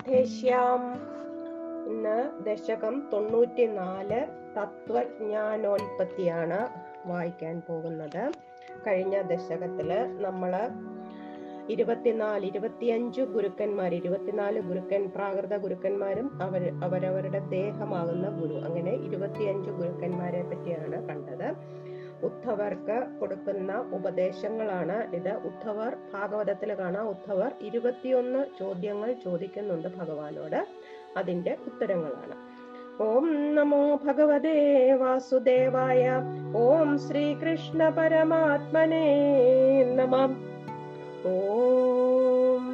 വർദ്ധേശ്യാം ഇന്ന് ദശകം തൊണ്ണൂറ്റിനാല് തത്വജ്ഞാനോൽപത്തിയാണ് വായിക്കാൻ പോകുന്നത് കഴിഞ്ഞ ദശകത്തില് നമ്മള് ഇരുപത്തിനാല് ഇരുപത്തിയഞ്ച് ഗുരുക്കന്മാർ ഇരുപത്തിനാല് ഗുരുക്കൻ പ്രാകൃത ഗുരുക്കന്മാരും അവർ അവരവരുടെ ദേഹമാകുന്ന ഗുരു അങ്ങനെ ഇരുപത്തിയഞ്ച് ഗുരുക്കന്മാരെ പറ്റിയാണ് കണ്ടത് ഉദ്ധവർക്ക് കൊടുക്കുന്ന ഉപദേശങ്ങളാണ് ഇത് ഉദ്ധവർ ഭാഗവതത്തിൽ കാണാം ഉദ്ധവർ ഇരുപത്തിയൊന്ന് ചോദ്യങ്ങൾ ചോദിക്കുന്നുണ്ട് ഭഗവാനോട് അതിന്റെ ഉത്തരങ്ങളാണ് ഓം നമോ ഭഗവതേ വാസുദേവായ ഓം ശ്രീകൃഷ്ണ പരമാത്മനേ നമ ഓം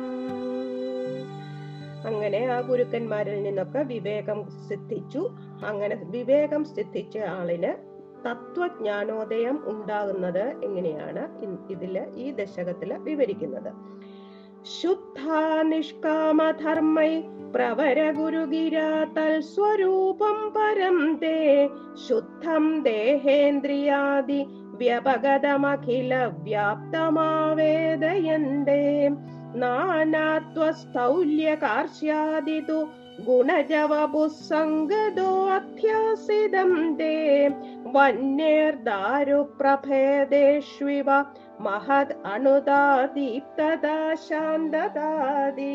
അങ്ങനെ ആ ഗുരുക്കന്മാരിൽ നിന്നൊക്കെ വിവേകം സിദ്ധിച്ചു അങ്ങനെ വിവേകം സിദ്ധിച്ച ആളിന് തത്വജ്ഞാനോദയം ഉണ്ടാകുന്നത് എങ്ങനെയാണ് ഇതില് ഈ ദശകത്തില് വിവരിക്കുന്നത് ശുദ്ധ നിഷ്കാമധർമ്മൈ പ്രവര ഗുരുഗിരാ തൽസ്വരൂപം പരം തേ ശുദ്ധം ദേഹേന്ദ്രിയാദി വ്യപഗതമഖില വ്യാപ്തമാവേദയന്തേ നാനാത്വസ്ഥൗല്യകാർഷ്യാദിതു ഗുണജവപുസംഗതോ അധ്യാസിതം തേ വന്യേർദാരുപ്രഭേദേഷ്വിവ മഹദ് അണുദാദീപ്തദാ ശാന്തദാദീ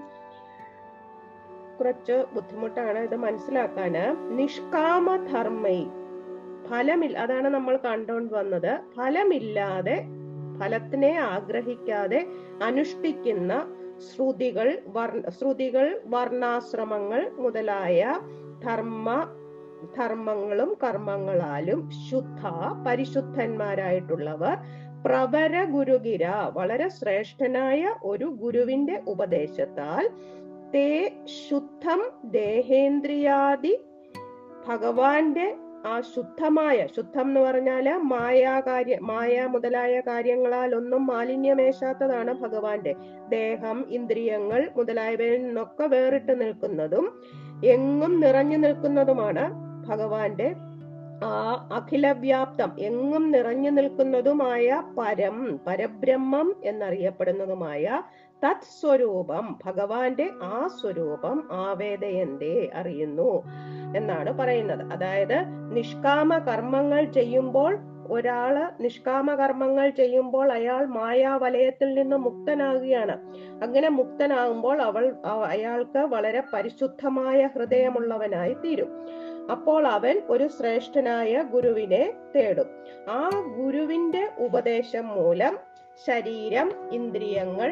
കുറച്ച് ബുദ്ധിമുട്ടാണ് ഇത് മനസ്സിലാക്കാന് നിഷ്കാമധർമ്മൈ ഫലമില്ല അതാണ് നമ്മൾ കണ്ടോണ്ട് വന്നത് ഫലമില്ലാതെ ഫലത്തിനെ ആഗ്രഹിക്കാതെ അനുഷ്ഠിക്കുന്ന ശ്രുതികൾ വർണ്ണ ശ്രുതികൾ വർണ്ണാശ്രമങ്ങൾ മുതലായ ധർമ്മ ധർമ്മങ്ങളും കർമ്മങ്ങളാലും ശുദ്ധ പരിശുദ്ധന്മാരായിട്ടുള്ളവർ പ്രവര ഗുരുഗിര വളരെ ശ്രേഷ്ഠനായ ഒരു ഗുരുവിന്റെ ഉപദേശത്താൽ തേ ശുദ്ധം ദേഹേന്ദ്രിയാദി ഭഗവാന്റെ ആ ശുദ്ധമായ ശുദ്ധം എന്ന് പറഞ്ഞാല് മായാകാര്യ മായ മുതലായ കാര്യങ്ങളാൽ ഒന്നും മാലിന്യമേശാത്തതാണ് ഭഗവാന്റെ ദേഹം ഇന്ദ്രിയങ്ങൾ മുതലായവയിൽ നിന്നൊക്കെ വേറിട്ട് നിൽക്കുന്നതും എങ്ങും നിറഞ്ഞു നിൽക്കുന്നതുമാണ് ഭഗവാന്റെ ആ അഖിലവ്യാപ്തം എങ്ങും നിറഞ്ഞു നിൽക്കുന്നതുമായ പരം പരബ്രഹ്മം എന്നറിയപ്പെടുന്നതുമായ തത് സ്വരൂപം ഭഗവാന്റെ ആ സ്വരൂപം ആവേദയന്തേ അറിയുന്നു എന്നാണ് പറയുന്നത് അതായത് നിഷ്കാമ കർമ്മങ്ങൾ ചെയ്യുമ്പോൾ ഒരാള് നിഷ്കാമ കർമ്മങ്ങൾ ചെയ്യുമ്പോൾ അയാൾ മായാവലയത്തിൽ നിന്ന് മുക്തനാകുകയാണ് അങ്ങനെ മുക്തനാകുമ്പോൾ അവൾ അയാൾക്ക് വളരെ പരിശുദ്ധമായ ഹൃദയമുള്ളവനായി തീരും അപ്പോൾ അവൻ ഒരു ശ്രേഷ്ഠനായ ഗുരുവിനെ തേടും ആ ഗുരുവിന്റെ ഉപദേശം മൂലം ശരീരം ഇന്ദ്രിയങ്ങൾ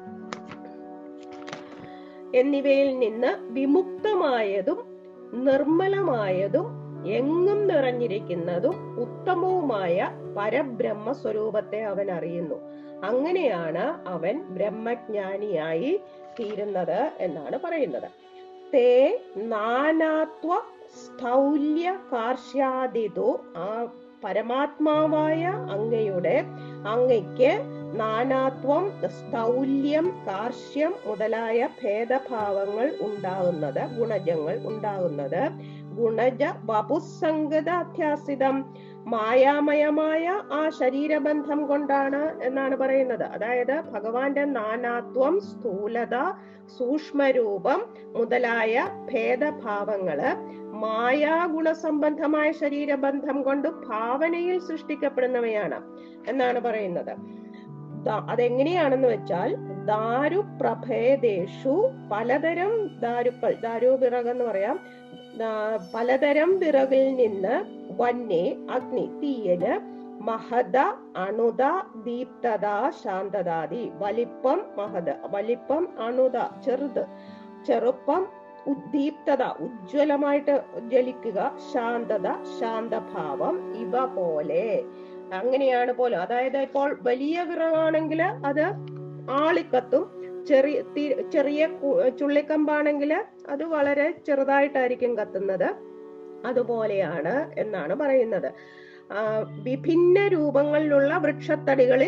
എന്നിവയിൽ നിന്ന് വിമുക്തമായതും നിർമ്മലമായതും എങ്ങും നിറഞ്ഞിരിക്കുന്നതും ഉത്തമവുമായ പരബ്രഹ്മ സ്വരൂപത്തെ അവൻ അറിയുന്നു അങ്ങനെയാണ് അവൻ ബ്രഹ്മജ്ഞാനിയായി തീരുന്നത് എന്നാണ് പറയുന്നത് തേ നാനാത്വ സ്ഥൗല്യ കാർഷ്യാദിതു ആ പരമാത്മാവായ അങ്ങയുടെ അങ്ങയ്ക്ക് നാനാത്വം സ്ഥൗല്യം കാർഷ്യം മുതലായ ഭേദഭാവങ്ങൾ ഉണ്ടാകുന്നത് ഗുണജങ്ങൾ ഉണ്ടാകുന്നത് ഗുണജ വപുസംഗത അധ്യാസിതം മായാമയമായ ആ ശരീരബന്ധം കൊണ്ടാണ് എന്നാണ് പറയുന്നത് അതായത് ഭഗവാന്റെ നാനാത്വം സ്ഥൂലത സൂക്ഷ്മരൂപം മുതലായ ഭേദഭാവങ്ങള് മായാ ഗുണസംബന്ധമായ ശരീരബന്ധം കൊണ്ട് ഭാവനയിൽ സൃഷ്ടിക്കപ്പെടുന്നവയാണ് എന്നാണ് പറയുന്നത് അതെങ്ങനെയാണെന്ന് വെച്ചാൽ ദാരു പ്രഭേദേഷു പലതരം ദാരുക്കൾ ദാരു വിറക് എന്ന് പറയാം പലതരം വിറകിൽ നിന്ന് വന്യേ അഗ്നി തീയല് മഹദ അണുത ദീപ്തത ശാന്തതാദി വലിപ്പം മഹദ വലിപ്പം അണുത ചെറുത് ചെറുപ്പം ഉദ്ദീപ്തത ഉജ്ജ്വലമായിട്ട് ജ്വലിക്കുക ശാന്തത ശാന്തഭാവം ഇവ പോലെ അങ്ങനെയാണ് പോലും അതായത് ഇപ്പോൾ വലിയ വിറകാണെങ്കിൽ അത് ആളിക്കത്തും ചെറിയ ചെറിയ ചുള്ളിക്കമ്പാണെങ്കിൽ അത് വളരെ ചെറുതായിട്ടായിരിക്കും കത്തുന്നത് അതുപോലെയാണ് എന്നാണ് പറയുന്നത് വിഭിന്ന രൂപങ്ങളിലുള്ള വൃക്ഷത്തടികളിൽ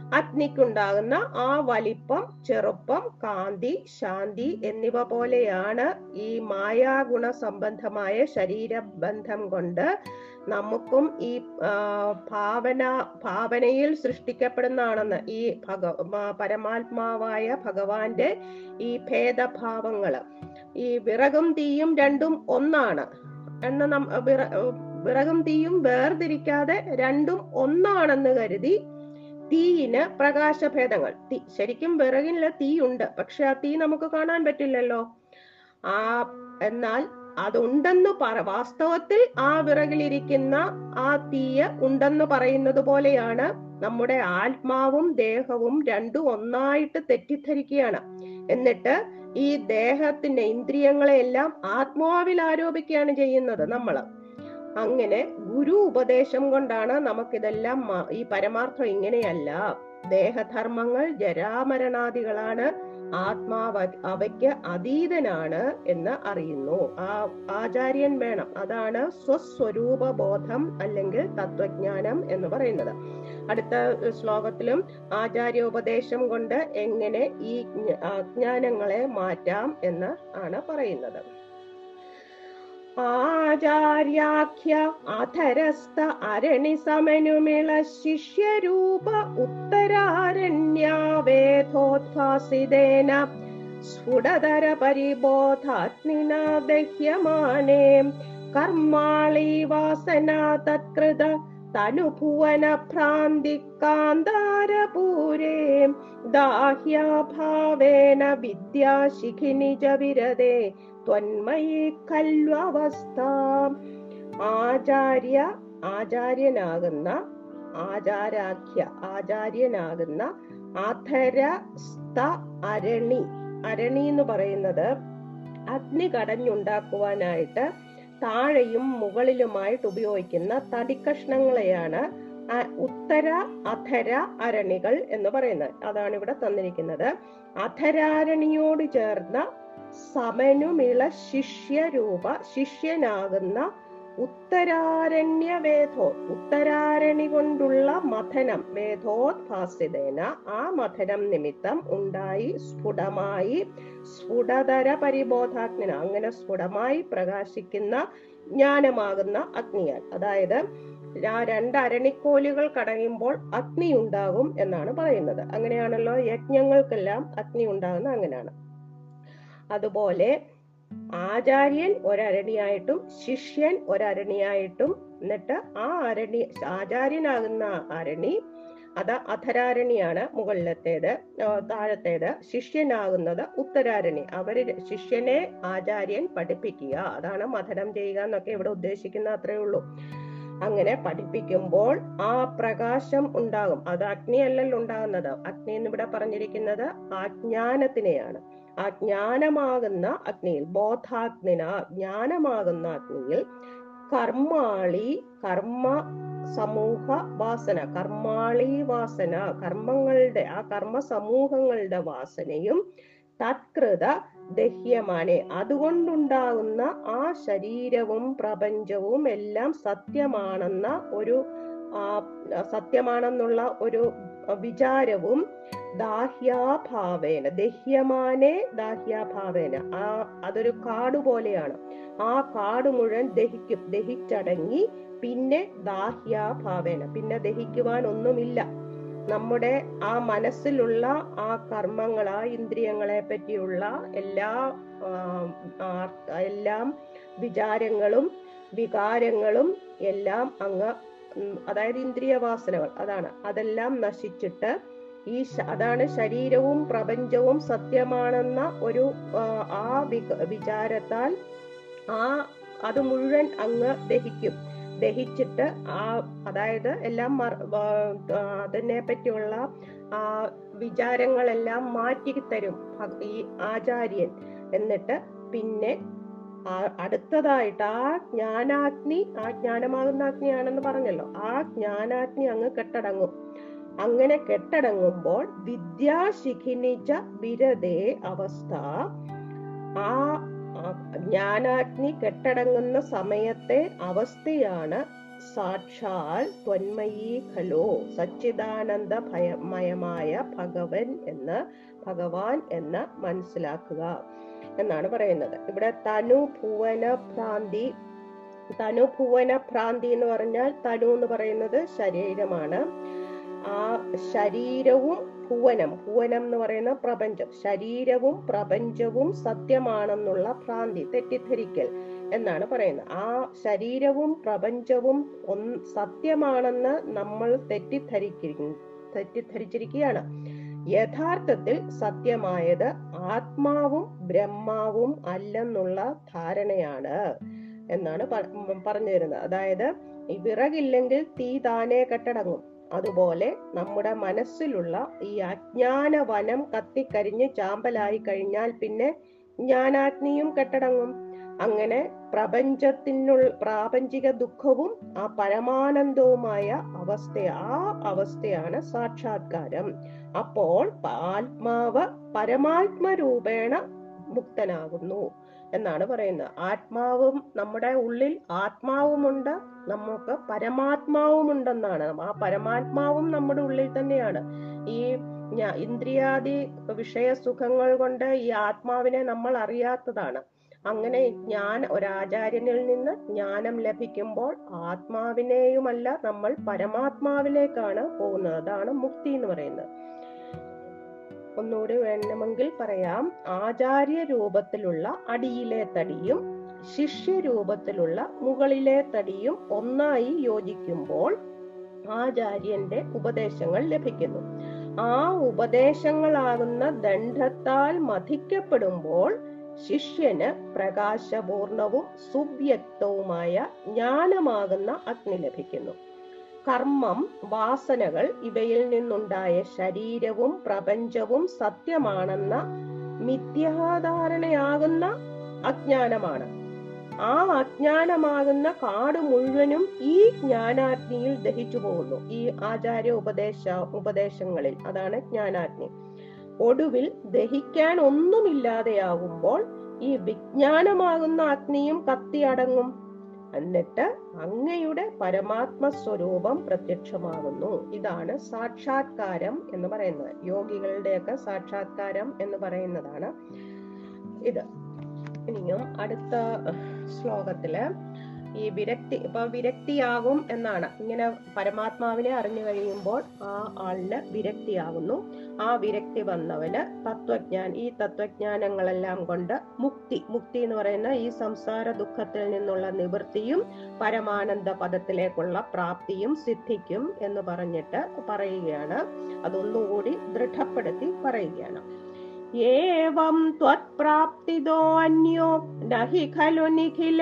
അഗ്നിക്കുണ്ടാകുന്ന ആ വലിപ്പം ചെറുപ്പം കാന്തി ശാന്തി എന്നിവ പോലെയാണ് ഈ മായാഗുണ സംബന്ധമായ ശരീരബന്ധം കൊണ്ട് നമുക്കും ഈ ആ, ഭാവന ഭാവനയിൽ സൃഷ്ടിക്കപ്പെടുന്നതാണെന്ന് ഈ ഭഗ മ- പരമാത്മാവായ ഭഗവാന്റെ ഈ ഭേദഭാവങ്ങള് ഈ വിറകും തീയും രണ്ടും ഒന്നാണ് എന്ന നം വിറ- വിറകും തീയും വേർതിരിക്കാതെ രണ്ടും ഒന്നാണെന്ന് കരുതി തീയിന് പ്രകാശഭേദങ്ങൾ തീ ശരിക്കും വിറകിന് തീയുണ്ട് പക്ഷെ ആ തീ നമുക്ക് കാണാൻ പറ്റില്ലല്ലോ ആ എന്നാൽ അതുണ്ടെന്ന് പറ വാസ്തവത്തിൽ ആ വിറകിലിരിക്കുന്ന ആ തീയ ഉണ്ടെന്ന് പറയുന്നത് പോലെയാണ് നമ്മുടെ ആത്മാവും ദേഹവും രണ്ടും ഒന്നായിട്ട് തെറ്റിദ്ധരിക്കുകയാണ് എന്നിട്ട് ഈ ദേഹത്തിന്റെ ഇന്ദ്രിയങ്ങളെല്ലാം ആത്മാവിൽ ആരോപിക്കുകയാണ് ചെയ്യുന്നത് നമ്മള് അങ്ങനെ ഗുരു ഉപദേശം കൊണ്ടാണ് നമുക്കിതെല്ലാം മ- ഈ പരമാർത്ഥം ഇങ്ങനെയല്ല ദേഹധർമ്മങ്ങൾ ജരാമരണാദികളാണ് ആത്മാവ് അവയ്ക്ക് അതീതനാണ് എന്ന് അറിയുന്നു ആ ആചാര്യൻ വേണം അതാണ് സ്വസ്വരൂപ ബോധം അല്ലെങ്കിൽ തത്വജ്ഞാനം എന്ന് പറയുന്നത് അടുത്ത ശ്ലോകത്തിലും ആചാര്യോപദേശം കൊണ്ട് എങ്ങനെ ഈ ജ്ഞ- അജ്ഞാനങ്ങളെ മാറ്റാം എന്ന് ആണ് പറയുന്നത് ആചാര്യാഖ്യ അധരസ്ഥ അരണി സമനുമിള ശിഷ്യരൂപ ഉത്തരാരണ്യാവേധോദ്ഭാസിതേന സ്ഫുടതര പരിബോധാഗ്നിന ദഹ്യമാനേ കർമാളി വാസന തത്കൃത തനുഭുവന ഭ്രാന്തി കാന്താരപൂരേ ദാഹ്യാഭാവേന വിദ്യാശിഖിനി ച വിരതേ ത്വന്മയി ഖല്വവസ്ഥ ആചാര്യ ആചാര്യനാകുന്ന ആചാരാഖ്യ ആചാര്യനാകുന്ന അധരസ്ഥ അരണി അരണി എന്ന് പറയുന്നത് അഗ്നി കടഞ്ഞുണ്ടാക്കുവാനായിട്ട് താഴെയും മുകളിലുമായിട്ട് ഉപയോഗിക്കുന്ന തടിക്കഷ്ണങ്ങളെയാണ് അ- ഉത്തര അധര അരണികൾ എന്ന് പറയുന്നത് അതാണ് ഇവിടെ തന്നിരിക്കുന്നത് അധരാരണിയോട് ചേർന്ന സമനുമിള ശിഷ്യരൂപ ശിഷ്യനാകുന്ന ഉത്തരാരണ്യ വേദോ ഉത്തരാരണി കൊണ്ടുള്ള മഥനം വേദോദ്ഭാസിതേന ആ മഥനം നിമിത്തം ഉണ്ടായി സ്ഫുടമായി സ്ഫുടതര പരിബോധാഗ്ന അങ്ങനെ സ്ഫുടമായി പ്രകാശിക്കുന്ന ജ്ഞാനമാകുന്ന അഗ്നിയാൽ അതായത് ആ രണ്ട് അരണിക്കോലുകൾ കടയുമ്പോൾ അഗ്നി ഉണ്ടാകും എന്നാണ് പറയുന്നത് അങ്ങനെയാണല്ലോ യജ്ഞങ്ങൾക്കെല്ലാം അഗ്നി ഉണ്ടാകുന്ന അങ്ങനെയാണ് അതുപോലെ ആചാര്യൻ ഒരരണിയായിട്ടും ശിഷ്യൻ ഒരരണിയായിട്ടും എന്നിട്ട് ആ അരണി ആചാര്യനാകുന്ന അരണി അത് അധരാരണിയാണ് മുകളിലത്തേത് ആ, താഴത്തേത് ശിഷ്യനാകുന്നത് ഉത്തരാരണി അവര് ശിഷ്യനെ ആചാര്യൻ പഠിപ്പിക്കുക അതാണ് മഥനം ചെയ്യുക എന്നൊക്കെ ഇവിടെ ഉദ്ദേശിക്കുന്ന അത്രേ ഉള്ളൂ അങ്ങനെ പഠിപ്പിക്കുമ്പോൾ ആ പ്രകാശം ഉണ്ടാകും അത് അഗ്നിയല്ലല്ലോ ഉണ്ടാകുന്നത് അഗ്നി എന്ന് ഇവിടെ പറഞ്ഞിരിക്കുന്നത് അജ്ഞാനത്തിനെയാണ് ആ ജ്ഞാനമാകുന്ന അഗ്നിയിൽ ബോധാഗ്നിന ജ്ഞാനമാകുന്ന അഗ്നിയിൽ കർമാളി കർമ്മ സമൂഹ വാസന കർമാളി വാസന കർമ്മങ്ങളുടെ ആ കർമ്മ സമൂഹങ്ങളുടെ വാസനയും തത്കൃത ദഹ്യമാനെ അതുകൊണ്ടുണ്ടാകുന്ന ആ ശരീരവും പ്രപഞ്ചവും എല്ലാം സത്യമാണെന്ന ഒരു ആ സത്യമാണെന്നുള്ള ഒരു വിചാരവും ദാഹ്യാഭാവേന ദഹ്യമാനെ ദാഹ്യാഭാവേന ആ അതൊരു കാട് പോലെയാണ് ആ കാട് മുഴുവൻ ദഹിക്കും ദഹിച്ചടങ്ങി പിന്നെ ദാഹ്യാഭാവേന പിന്നെ ദഹിക്കുവാൻ ഒന്നുമില്ല നമ്മുടെ ആ മനസ്സിലുള്ള ആ കർമ്മങ്ങൾ ആ ഇന്ദ്രിയങ്ങളെ പറ്റിയുള്ള എല്ലാ ആ, ആ, എല്ലാം വിചാരങ്ങളും വികാരങ്ങളും എല്ലാം അങ്ങ് ഉം, അതായത് ഇന്ദ്രിയ വാസനകൾ അതാണ് അതെല്ലാം നശിച്ചിട്ട് ഈ ശ- അതാണ് ശരീരവും പ്രപഞ്ചവും സത്യമാണെന്ന ഒരു ആ, ആ വിക- വിചാരത്താൽ ആ അത് മുഴുവൻ അങ്ങ് ദഹിക്കും ദഹിച്ചിട്ട് ആ അതായത് എല്ലാം മറ- വ- ആ, അതിനെ പറ്റിയുള്ള ആ വിചാരങ്ങളെല്ലാം മാറ്റി തരും ഭ- ഈ ആചാര്യൻ എന്നിട്ട് പിന്നെ ആ അടുത്തതായിട്ട് ആ ജ്ഞാനാഗ്നി ആ ജ്ഞാനമാകുന്ന അഗ്നിയാണെന്ന് പറഞ്ഞല്ലോ ആ ജ്ഞാനാഗ്നി അങ്ങ് കെട്ടടങ്ങും അങ്ങനെ കെട്ടടങ്ങുമ്പോൾ വിദ്യാശിഖിനിച്ച വിരതേ അവസ്ഥ ആ ആ ജ്ഞാനാഗ്നി കെട്ടടങ്ങുന്ന സമയത്തെ അവസ്ഥയാണ് സാക്ഷാൽ ത്വന്മയീ ഖലോ സച്ചിദാനന്ദ ഭയമയമായ ഭഗവൻ എന്ന് ഭഗവാൻ എന്ന് മനസ്സിലാക്കുക എന്നാണ് പറയുന്നത് ഇവിടെ തനു ഭുവന ഭ്രാന്തി തനു ഭുവന ഭ്രാന്തി എന്ന് പറഞ്ഞാൽ തനു എന്ന് പറയുന്നത് ശരീരമാണ് ആ ശരീരവും ഭുവനം ഭുവനം എന്ന് പറയുന്ന പ്രപഞ്ചം ശരീരവും പ്രപഞ്ചവും സത്യമാണെന്നുള്ള ഭ്രാന്തി തെറ്റിദ്ധരിക്കൽ എന്നാണ് പറയുന്നത് ആ ശരീരവും പ്രപഞ്ചവും ഒന്ന് സത്യമാണെന്ന് നമ്മൾ തെറ്റിദ്ധരിക്കുന്നു തെറ്റിദ്ധരിച്ചിരിക്കുകയാണ് യഥാർത്ഥത്തിൽ സത്യമായത് ആത്മാവും ബ്രഹ്മാവും അല്ലെന്നുള്ള ധാരണയാണ് എന്നാണ് പ- പറഞ്ഞു തരുന്നത് അതായത് ഈ വിറകില്ലെങ്കിൽ തീ താനെ കെട്ടടങ്ങും അതുപോലെ നമ്മുടെ മനസ്സിലുള്ള ഈ അജ്ഞാന വനം കത്തിക്കരിഞ്ഞ് ചാമ്പലായി കഴിഞ്ഞാൽ പിന്നെ ജ്ഞാനാഗ്നിയും കെട്ടടങ്ങും അങ്ങനെ പ്രപഞ്ചത്തിനുള്ള പ്രാപഞ്ചിക ദുഃഖവും ആ പരമാനന്ദവുമായ അവസ്ഥ ആ അവസ്ഥയാണ് സാക്ഷാത്കാരം അപ്പോൾ ആത്മാവ് പരമാത്മരൂപേണ മുക്തനാകുന്നു എന്നാണ് പറയുന്നത് ആത്മാവും നമ്മുടെ ഉള്ളിൽ ആത്മാവുമുണ്ട് നമുക്ക് പരമാത്മാവുമുണ്ടെന്നാണ് ആ പരമാത്മാവും നമ്മുടെ ഉള്ളിൽ തന്നെയാണ് ഈ ഞാ- ഇന്ദ്രിയാദി വിഷയ സുഖങ്ങൾ കൊണ്ട് ഈ ആത്മാവിനെ നമ്മൾ അറിയാത്തതാണ് അങ്ങനെ ജ്ഞാന ഒരാചാര്യനിൽ നിന്ന് ജ്ഞാനം ലഭിക്കുമ്പോൾ ആത്മാവിനെയുമല്ല നമ്മൾ പരമാത്മാവിലേക്കാണ് പോകുന്നത് അതാണ് മുക്തി എന്ന് പറയുന്നത് ഒന്നുകൂടി വേണമെങ്കിൽ പറയാം ആചാര്യ രൂപത്തിലുള്ള അടിയിലെ തടിയും ശിഷ്യ രൂപത്തിലുള്ള മുകളിലെ തടിയും ഒന്നായി യോജിക്കുമ്പോൾ ആചാര്യന്റെ ഉപദേശങ്ങൾ ലഭിക്കുന്നു ആ ഉപദേശങ്ങളാകുന്ന ദണ്ഡത്താൽ മഥിക്കപ്പെടുമ്പോൾ ശിഷ്യന് പ്രകാശപൂർണവും സുവ്യക്തവുമായ ജ്ഞാനമാകുന്ന അഗ്നി ലഭിക്കുന്നു കർമ്മം വാസനകൾ ഇവയിൽ നിന്നുണ്ടായ ശരീരവും പ്രപഞ്ചവും സത്യമാണെന്ന മിഥ്യാധാരണയാകുന്ന അജ്ഞാനമാണ് ആ അജ്ഞാനമാകുന്ന കാട് മുഴുവനും ഈ ജ്ഞാനാഗ്നിയിൽ ദഹിച്ചു പോകുന്നു ഈ ആചാര്യ ഉപദേശ ഉപദേശങ്ങളിൽ അതാണ് ജ്ഞാനാഗ്നി ഒടുവിൽ ദഹിക്കാൻ ഒന്നുമില്ലാതെയാകുമ്പോൾ ഈ വിജ്ഞാനമാകുന്ന അഗ്നിയും കത്തിയടങ്ങും എന്നിട്ട് അങ്ങയുടെ പരമാത്മ സ്വരൂപം പ്രത്യക്ഷമാകുന്നു ഇതാണ് സാക്ഷാത്കാരം എന്ന് പറയുന്നത് യോഗികളുടെയൊക്കെ സാക്ഷാത്കാരം എന്ന് പറയുന്നതാണ് ഇത് ഇനിയും അടുത്ത ശ്ലോകത്തില് ഈ വിരക്തി ഇപ്പൊ വിരക്തിയാകും എന്നാണ് ഇങ്ങനെ പരമാത്മാവിനെ അറിഞ്ഞു കഴിയുമ്പോൾ ആ ആളിന് വിരക്തിയാകുന്നു ആ വിരക്തി വന്നവന് തത്വജ്ഞാൻ ഈ തത്വജ്ഞാനങ്ങളെല്ലാം കൊണ്ട് മുക്തി മുക്തി എന്ന് പറയുന്ന ഈ സംസാര ദുഃഖത്തിൽ നിന്നുള്ള നിവൃത്തിയും പരമാനന്ദ പദത്തിലേക്കുള്ള പ്രാപ്തിയും സിദ്ധിക്കും എന്ന് പറഞ്ഞിട്ട് പറയുകയാണ് അതൊന്നുകൂടി ദൃഢപ്പെടുത്തി പറയുകയാണ് ഏവം ത്വത്പ്രാപ്തിദോ അന്യോ നഹി ഖലു നിഖില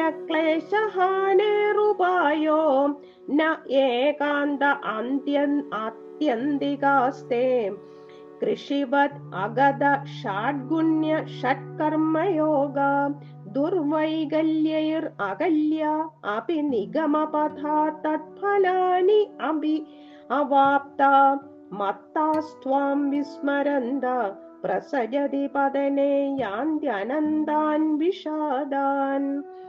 ക്ലേശഹാനേറുപായോ ന ഏകാന്ത അന്ത്യൻ ആത്യന്തികാസ്തേ കൃഷിവത് അഗത ഷാഡ്ഗുണ്യ ഷട്കർമ്മയോഗ ദുർവൈകല്യൈർ അകല്യ അപി നിഗമപഥാ തത്ഫലാനി അപി അവാപ്ത മത്താസ്ത്വാം വിസ്മരന്ത പ്രസജതി പതനെ യാന്ത്യനന്താൻ വിഷാദാൻ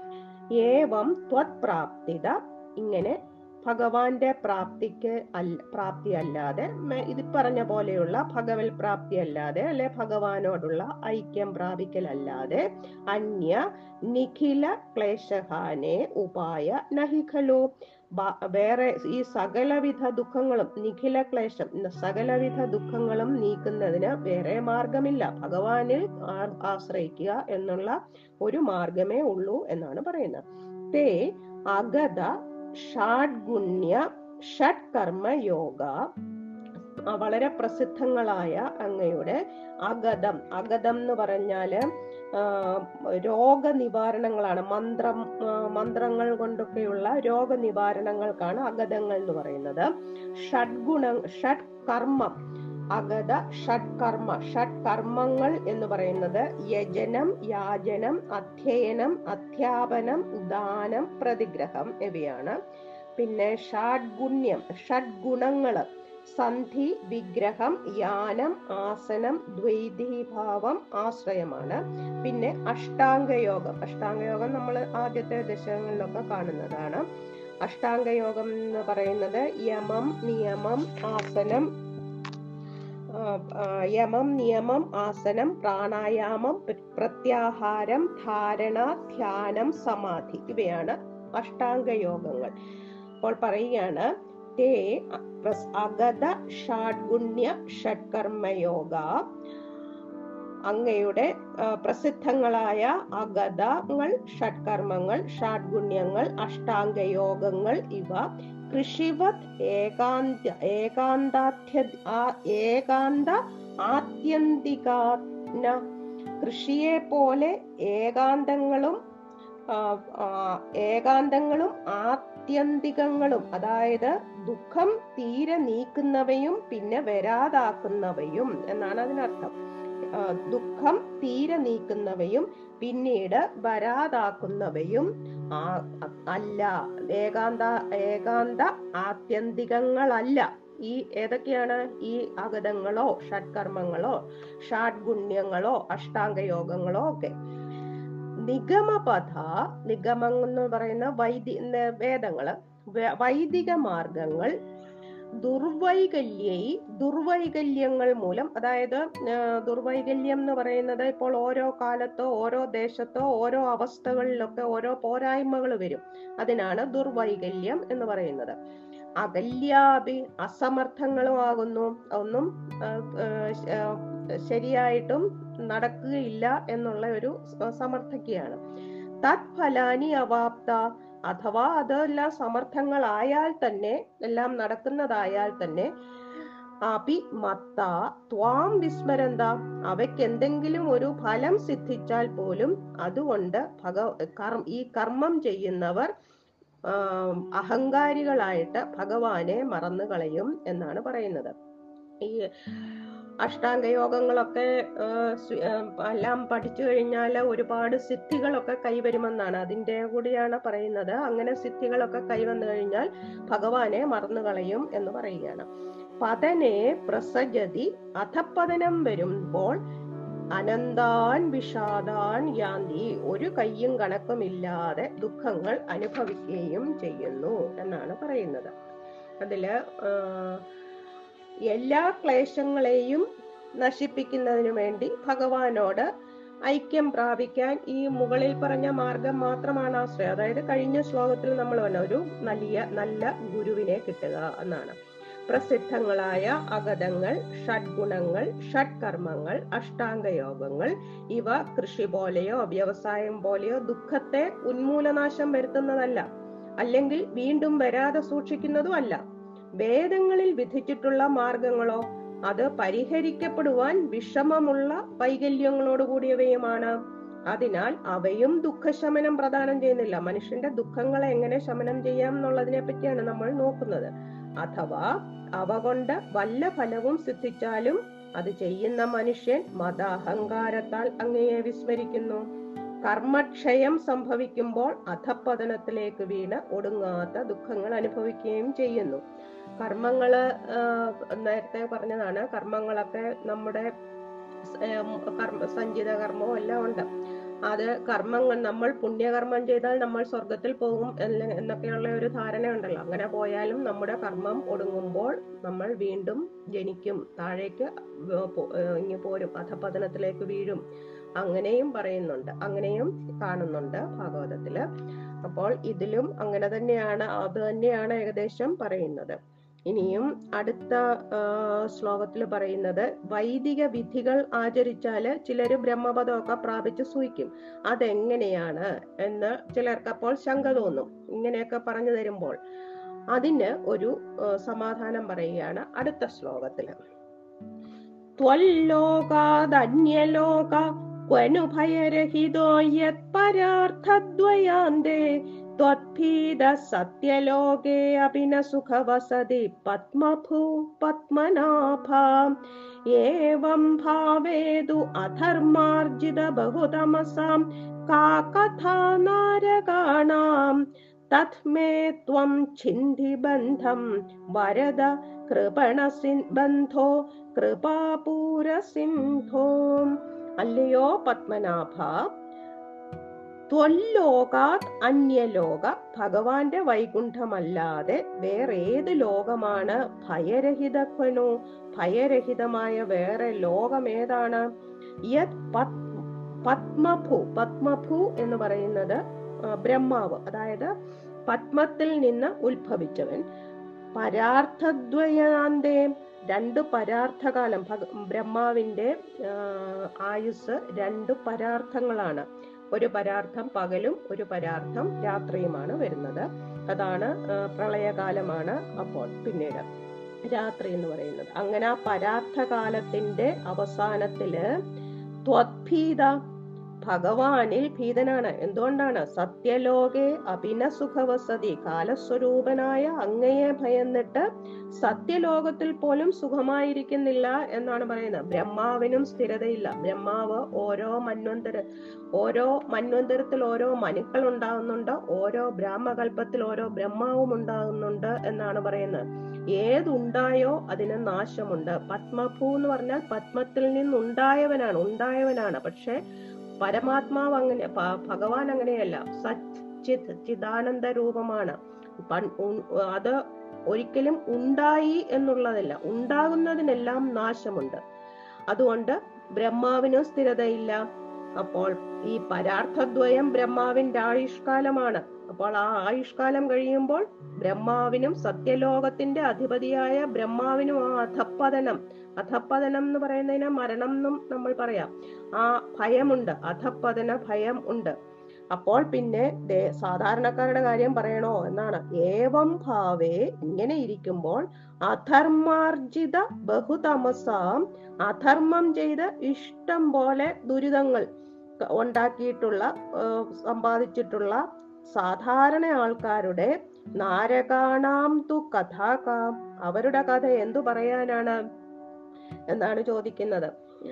ഏവം ത്വത്പ്രാപ്തിത ഇങ്ങനെ ഭഗവാന്റെ പ്രാപ്തിക്ക് അല്ല പ്രാപ്തി അല്ലാതെ മെ- ഇത് പറഞ്ഞ പോലെയുള്ള ഭഗവത് പ്രാപ്തി അല്ലാതെ അല്ലെ ഭഗവാനോടുള്ള ഐക്യം പ്രാപിക്കലല്ലാതെ അന്യ നിഖില ക്ലേശഹാനെ ഉപായ നഹിഖലു ബ- വേറെ ഈ സകലവിധ ദുഃഖങ്ങളും നിഖില ക്ലേശം ന- സകലവിധ ദുഃഖങ്ങളും നീക്കുന്നതിന് വേറെ മാർഗമില്ല ഭഗവാനിൽ ആ- ആശ്രയിക്കുക എന്നുള്ള ഒരു മാർഗമേ ഉള്ളൂ എന്നാണ് പറയുന്നത് തേ അഗത ഷാഡ്ഗുണ്യ ഷഡ്കർമ്മ യോഗ ആ, വളരെ പ്രസിദ്ധങ്ങളായ അങ്ങയുടെ അഗതം അഗതം എന്ന് പറഞ്ഞാല് ആ, രോഗനിവാരണങ്ങളാണ് മന്ത്രം ആ, മന്ത്രങ്ങൾ കൊണ്ടൊക്കെയുള്ള രോഗനിവാരണങ്ങൾക്കാണ് അഗതങ്ങൾ എന്ന് പറയുന്നത് ഷഡ്ഗുണ ഷഡ് കർമ്മം അഗത ഷഡ്കർമ്മ ഷഡ്കർമ്മങ്ങൾ എന്ന് പറയുന്നത് യജനം യാചനം അധ്യയനം അധ്യാപനം ദാനം പ്രതിഗ്രഹം ഇവയാണ് പിന്നെ ഷാഡ്ഗുണ്യം ഷഡ്ഗുണങ്ങള് സന്ധി വിഗ്രഹം യാനം ആസനം ദ്വൈതീഭാവം ആശ്രയമാണ് പിന്നെ അഷ്ടാംഗയോഗം അഷ്ടാംഗയോഗം നമ്മൾ ആദ്യത്തെ ദശകങ്ങളിലൊക്കെ കാണുന്നതാണ് അഷ്ടാംഗയോഗം എന്ന് പറയുന്നത് യമം നിയമം ആസനം ആ, ആ, യമം നിയമം ആസനം പ്രാണായാമം പ്ര- പ്രത്യാഹാരം ധാരണ ധ്യാനം സമാധി ഇവയാണ് അഷ്ടാംഗയോഗങ്ങൾ അപ്പോൾ പറയുകയാണ് തേ പ്രസ്- അഗത ഷാഡ്ഗുണ്യ ഷഡ്കർമ്മയോഗ അങ്ങയുടെ ആ, പ്രസിദ്ധങ്ങളായ അഗതങ്ങൾ ഷഡ്കർമ്മങ്ങൾ ഷാഡ്ഗുണ്യങ്ങൾ അഷ്ടാംഗയോഗങ്ങൾ ഇവ കൃഷിവത് ഏകാന്ത ഏകാന്താധ്യ ആ- ഏകാന്ത ആത്യന്തികാന കൃഷിയെ പോലെ ഏകാന്തങ്ങളും ആ, ആ, ഏകാന്തങ്ങളും ആത്യന്തികങ്ങളും അതായത് ദുഃഖം തീരെ നീക്കുന്നവയും പിന്നെ വരാതാക്കുന്നവയും എന്നാണ് അതിനർത്ഥം ആ, ദുഃഖം തീരെ നീക്കുന്നവയും പിന്നീട് വരാതാക്കുന്നവയും ആ അല്ല ഏകാന്ത ഏകാന്ത ആത്യന്തികങ്ങളല്ല ഈ ഏതൊക്കെയാണ് ഈ അഗതങ്ങളോ ഷഡ്കർമ്മങ്ങളോ ഷാഡ്ഗുണ്യങ്ങളോ അഷ്ടാംഗയോഗങ്ങളോ ഒക്കെ നിഗമപഥ നിഗമം എന്ന് പറയുന്ന വൈദി ന- വേദങ്ങള് വേ- വൈദിക മാർഗങ്ങൾ ദുർവൈകല്യൈ ദുർവൈകല്യങ്ങൾ മൂലം അതായത് ആ, ദുർവൈകല്യം എന്ന് പറയുന്നത് ഇപ്പോൾ ഓരോ കാലത്തോ ഓരോ ദേശത്തോ ഓരോ അവസ്ഥകളിലൊക്കെ ഓരോ പോരായ്മകൾ വരും അതിനാണ് ദുർവൈകല്യം എന്ന് പറയുന്നത് അകല്യാപി അസമർത്ഥങ്ങളും ആകുന്നു ഒന്നും ആ, ആ, ശ- ആ, ശരിയായിട്ടും നടക്കുകയില്ല എന്നുള്ള ഒരു സ- സമർത്ഥിക്കുകയാണ് തത്ഫലാനി അവാപ്ത അഥവാ അതെല്ലാം സമർത്ഥങ്ങളായാൽ തന്നെ എല്ലാം നടക്കുന്നതായാൽ തന്നെ അപി മത്ത ത്വാം വിസ്മരന്ത അവയ്ക്ക് എന്തെങ്കിലും ഒരു ഫലം സിദ്ധിച്ചാൽ പോലും അതുകൊണ്ട് ഭഗ കർ- ഈ കർമ്മം ചെയ്യുന്നവർ ആം, അഹങ്കാരികളായിട്ട് ഭഗവാനെ മറന്നു കളയും എന്നാണ് പറയുന്നത് ഈ അഷ്ടാംഗയോഗങ്ങളൊക്കെ ആ, സ്വി- ആ, എല്ലാം പഠിച്ചു കഴിഞ്ഞാൽ ഒരുപാട് സിദ്ധികളൊക്കെ കൈവരുമെന്നാണ് അതിന്റെ കൂടിയാണ് പറയുന്നത് അങ്ങനെ സിദ്ധികളൊക്കെ കൈവന്നു കഴിഞ്ഞാൽ ഭഗവാനെ മറന്നു കളയും എന്ന് പറയുകയാണ് പതനെ പ്രസജതി അധപ്പതനം വരുമ്പോൾ അനന്താൻ വിഷാദാൻ യാന്തി ഒരു കയ്യും കണക്കുമില്ലാതെ ദുഃഖങ്ങൾ അനുഭവിക്കുകയും ചെയ്യുന്നു എന്നാണ് പറയുന്നത് അതില് ആ, എല്ലാ ക്ലേശങ്ങളെയും നശിപ്പിക്കുന്നതിനു വേണ്ടി ഭഗവാനോട് ഐക്യം പ്രാപിക്കാൻ ഈ മുകളിൽ പറഞ്ഞ മാർഗം മാത്രമാണ് ആശ്രയം അതായത് കഴിഞ്ഞ ശ്ലോകത്തിൽ നമ്മൾ പറഞ്ഞ ഒരു നല്ല നല്ല ഗുരുവിനെ കിട്ടുക എന്നാണ് പ്രസിദ്ധങ്ങളായ അഗതങ്ങൾ ഷഡ്ഗുണങ്ങൾ ഷഡ്കർമ്മങ്ങൾ അഷ്ടാംഗയോഗങ്ങൾ ഇവ കൃഷി പോലെയോ വ്യവസായം പോലെയോ ദുഃഖത്തെ ഉന്മൂലനാശം വരുത്തുന്നതല്ല അല്ലെങ്കിൽ വീണ്ടും വരാതെ സൂക്ഷിക്കുന്നതും അല്ല വേദങ്ങളിൽ വിധിച്ചിട്ടുള്ള മാർഗങ്ങളോ അത് പരിഹരിക്കപ്പെടുവാൻ വിഷമമുള്ള വൈകല്യങ്ങളോട് കൂടിയവയുമാണ് അതിനാൽ അവയും ദുഃഖശമനം പ്രദാനം ചെയ്യുന്നില്ല മനുഷ്യന്റെ ദുഃഖങ്ങളെ എങ്ങനെ ശമനം ചെയ്യാം എന്നുള്ളതിനെ പറ്റിയാണ് നമ്മൾ നോക്കുന്നത് അഥവാ അവ കൊണ്ട് വല്ല ഫലവും സിദ്ധിച്ചാലും അത് ചെയ്യുന്ന മനുഷ്യൻ മത അഹങ്കാരത്താൽ അങ്ങയെ വിസ്മരിക്കുന്നു കർമ്മക്ഷയം സംഭവിക്കുമ്പോൾ അധപ്പതനത്തിലേക്ക് വീണ് ഒടുങ്ങാത്ത ദുഃഖങ്ങൾ അനുഭവിക്കുകയും ചെയ്യുന്നു കർമ്മങ്ങള് ആ, നേരത്തെ പറഞ്ഞതാണ് കർമ്മങ്ങളൊക്കെ നമ്മുടെ സ്- ഏം, കർമ്മ സഞ്ചിത കർമ്മവും എല്ലാം ഉണ്ട് അത് കർമ്മങ്ങൾ നമ്മൾ പുണ്യകർമ്മം ചെയ്താൽ നമ്മൾ സ്വർഗത്തിൽ പോകും എന്ന് എന്നൊക്കെയുള്ള ഒരു ധാരണയുണ്ടല്ലോ അങ്ങനെ പോയാലും നമ്മുടെ കർമ്മം ഒടുങ്ങുമ്പോൾ നമ്മൾ വീണ്ടും ജനിക്കും താഴേക്ക് വ- പോ- ഏ, ഇങ്ങ് പോരും അധപതനത്തിലേക്ക് വീഴും അങ്ങനെയും പറയുന്നുണ്ട് അങ്ങനെയും കാണുന്നുണ്ട് ഭാഗവതത്തില് അപ്പോൾ ഇതിലും അങ്ങനെ തന്നെയാണ് അത് തന്നെയാണ് ഏകദേശം പറയുന്നത് ഇനിയും അടുത്ത ശ്ലോകത്തിൽ പറയുന്നത് വൈദിക വിധികൾ ആചരിച്ചാല് ചിലര് ബ്രഹ്മപദമൊക്കെ പ്രാപിച്ച് സൂഹിക്കും അതെങ്ങനെയാണ് എന്ന് ചിലർക്ക് അപ്പോൾ ശങ്ക തോന്നും ഇങ്ങനെയൊക്കെ പറഞ്ഞു തരുമ്പോൾ അതിന് ഒരു ആ, സമാധാനം പറയുകയാണ് അടുത്ത ശ്ലോകത്തില് ത്വല്ലോകാദന്യലോക ക്വനുഭയരഹിതോ യത് പരാർത്ഥദ്വയാന്തേ त्वत्भीद सत्यलोके अपि न सुखवसति पद्मभू पद्मनाभा एवं भावेदु अधर्मार्जित बहुतमसां का कथा नारकाणां तत्मे त्वं छिन्धि बन्धं वरद കൃപണസിൻ ബന്ധോ കൃപാപൂരസിന്ധോ അല്ലയോ പത്മനാഭ ത്വല്ലോകാത് അന്യലോക ഭഗവാന്റെ വൈകുണ്ഠമല്ലാതെ വേറെ ഏത് ലോകമാണ് ഭയരഹിതത്വനോ ഭയരഹിതമായ വേറെ ലോകം ഏതാണ് യത് പത്- പത്മഭു പത്മഭു എന്ന് പറയുന്നത് ആ, ബ്രഹ്മാവ് അതായത് പത്മത്തിൽ നിന്ന് ഉത്ഭവിച്ചവൻ പരാർത്ഥദ്വയാന്തേ രണ്ട് പരാർത്ഥകാലം ഭഗ- ബ്രഹ്മാവിന്റെ ആ, ആയുസ് രണ്ട് പരാർത്ഥങ്ങളാണ് ഒരു പരാർത്ഥം പകലും ഒരു പരാർത്ഥം രാത്രിയുമാണ് വരുന്നത് അതാണ് ആ, പ്രളയകാലമാണ് അപ്പോൾ പിന്നീട് രാത്രി എന്ന് പറയുന്നത് അങ്ങനെ ആ പരാർത്ഥകാലത്തിന്റെ അവസാനത്തില് ത്വത്ഭീത ഭഗവാനിൽ ഭീതനാണ് എന്തുകൊണ്ടാണ് സത്യലോകെ അഭിനസുഖവസതി കാലസ്വരൂപനായ അങ്ങയെ ഭയന്നിട്ട് സത്യലോകത്തിൽ പോലും സുഖമായിരിക്കുന്നില്ല എന്നാണ് പറയുന്നത് ബ്രഹ്മാവിനും സ്ഥിരതയില്ല ബ്രഹ്മാവ് ഓരോ മന്വന്തര ഓരോ മന്വന്തരത്തിൽ ഓരോ മനുക്കൾ ഉണ്ടാകുന്നുണ്ട് ഓരോ ബ്രാഹ്മകൽപ്പത്തിൽ ഓരോ ബ്രഹ്മാവും ഉണ്ടാകുന്നുണ്ട് എന്നാണ് പറയുന്നത് ഏതുണ്ടായോ അതിന് നാശമുണ്ട് പത്മഭൂ എന്ന് പറഞ്ഞാൽ പത്മത്തിൽ നിന്നുണ്ടായവനാണ് ഉണ്ടായവനാണ് പക്ഷെ പരമാത്മാവ് അങ്ങനെ പ- ഭഗവാൻ അങ്ങനെയല്ല സച്ചിത് ചിദാനന്ദ രൂപമാണ് പൺ- ഉ- അത് ഒരിക്കലും ഉണ്ടായി എന്നുള്ളതല്ല ഉണ്ടാകുന്നതിനെല്ലാം നാശമുണ്ട് അതുകൊണ്ട് ബ്രഹ്മാവിനും സ്ഥിരതയില്ല അപ്പോൾ ഈ പരാർത്ഥദ്വയം ബ്രഹ്മാവിന്റെ ആയുഷ്കാലമാണ് അപ്പോൾ ആ ആയുഷ്കാലം കഴിയുമ്പോൾ ബ്രഹ്മാവിനും സത്യലോകത്തിന്റെ അധിപതിയായ ബ്രഹ്മാവിനും ആ അധപ്പതനം അധപ്പതനം എന്ന് പറയുന്നതിന് മരണം എന്നും നമ്മൾ പറയാം ആ ഭയമുണ്ട് അധപ്പതന ഭയം ഉണ്ട് അപ്പോൾ പിന്നെ ദേ- സാധാരണക്കാരുടെ കാര്യം പറയണോ എന്നാണ് ഏവം ഭാവേ ഇങ്ങനെ ഇരിക്കുമ്പോൾ അധർമാർജിത ബഹുതമസാം അധർമ്മം ചെയ്ത് ഇഷ്ടം പോലെ ദുരിതങ്ങൾ ക- ഉണ്ടാക്കിയിട്ടുള്ള ആ, സമ്പാദിച്ചിട്ടുള്ള സാധാരണ ആൾക്കാരുടെ നാരകാണാം തു കഥാകാം അവരുടെ കഥ എന്തു പറയാനാണ് എന്നാണ് ചോദിക്കുന്നത്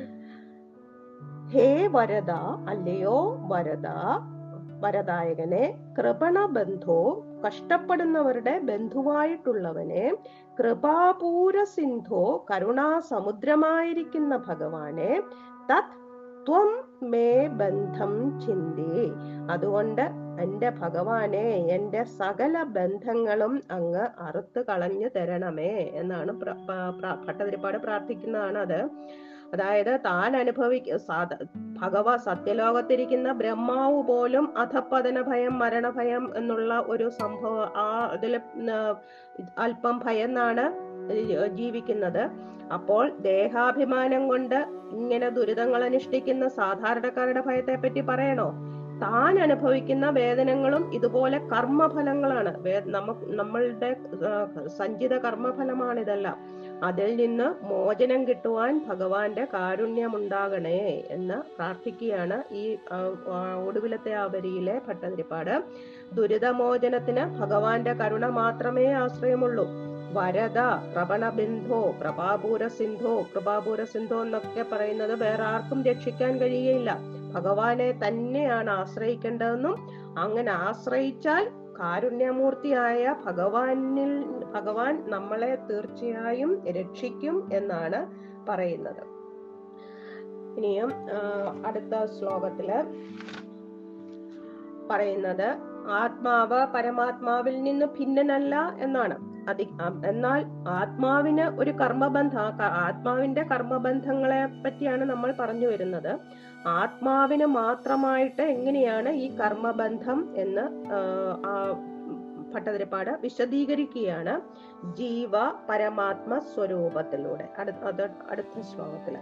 ഹേ വരദ അല്ലയോ വരദ വരദായകനെ കൃപണ ബന്ധോ കഷ്ടപ്പെടുന്നവരുടെ ബന്ധുവായിട്ടുള്ളവനെ കൃപാപൂര സിന്ധോ കരുണാ സമുദ്രമായിരിക്കുന്ന ഭഗവാനെ തത് ത്വം മേ ബന്ധം ചിന്തി അതുകൊണ്ട് എന്റെ ഭഗവാനെ എന്റെ സകല ബന്ധങ്ങളും അങ്ങ് അറുത്ത് കളഞ്ഞു തരണമേ എന്നാണ് പ്ര- പ- പ്ര- ഭട്ടതിരിപ്പാട് പ്രാർത്ഥിക്കുന്നതാണ് അത് അതായത് താൻ അനുഭവിക്ക സാധ ഭഗവ സത്യലോകത്തിരിക്കുന്ന ബ്രഹ്മാവ് പോലും അധപ്പതന ഭയം മരണഭയം എന്നുള്ള ഒരു സംഭവം ആ ഇതില് അല്പം ഭയന്നാണ് ജീവിക്കുന്നത് അപ്പോൾ ദേഹാഭിമാനം കൊണ്ട് ഇങ്ങനെ ദുരിതങ്ങൾ അനുഷ്ഠിക്കുന്ന സാധാരണക്കാരുടെ ഭയത്തെ പറ്റി പറയണോ താൻ അനുഭവിക്കുന്ന വേദനകളും ഇതുപോലെ കർമ്മഫലങ്ങളാണ് വേ- നമുക്ക് നമ്മളുടെ ആ, സഞ്ചിത കർമ്മഫലമാണ് ഇതെല്ലാം അതിൽ നിന്ന് മോചനം കിട്ടുവാൻ ഭഗവാന്റെ കാരുണ്യമുണ്ടാകണേ എന്ന് പ്രാർത്ഥിക്കുകയാണ് ഈ ആ, ആ, ഒടുവിലത്തെ ആ വരിയിലെ ഭട്ടതിരിപ്പാട് ദുരിതമോചനത്തിന് ഭഗവാന്റെ കരുണ മാത്രമേ ആശ്രയമുള്ളൂ വരദ പ്രവണബിന്ധോ പ്രഭാപൂര സിന്ധോ കൃപാപൂര സിന്ധോ എന്നൊക്കെ പറയുന്നത് വേറെ ആർക്കും രക്ഷിക്കാൻ കഴിയുകയില്ല ഭഗവാനെ തന്നെയാണ് ആശ്രയിക്കേണ്ടതെന്നും അങ്ങനെ ആശ്രയിച്ചാൽ കാരുണ്യമൂർത്തിയായ ഭഗവാനിൽ ഭഗവാൻ നമ്മളെ തീർച്ചയായും രക്ഷിക്കും എന്നാണ് പറയുന്നത് ഇനിയും ആ, അടുത്ത ശ്ലോകത്തില് പറയുന്നത് ആത്മാവ് പരമാത്മാവിൽ നിന്ന് ഭിന്നനല്ല എന്നാണ് അതി ആ- എന്നാൽ ആത്മാവിന് ഒരു കർമ്മബന്ധ ആ ക- ആത്മാവിന്റെ കർമ്മബന്ധങ്ങളെ പറ്റിയാണ് നമ്മൾ പറഞ്ഞു വരുന്നത് ആത്മാവിന് മാത്രമായിട്ട് എങ്ങനെയാണ് ഈ കർമ്മബന്ധം എന്ന് ആ, ആ ഭട്ടതിരിപ്പാട് വിശദീകരിക്കുകയാണ് ജീവ പരമാത്മ സ്വരൂപത്തിലൂടെ അടുത്ത അത് അടുത്ത ശ്ലോകത്തില്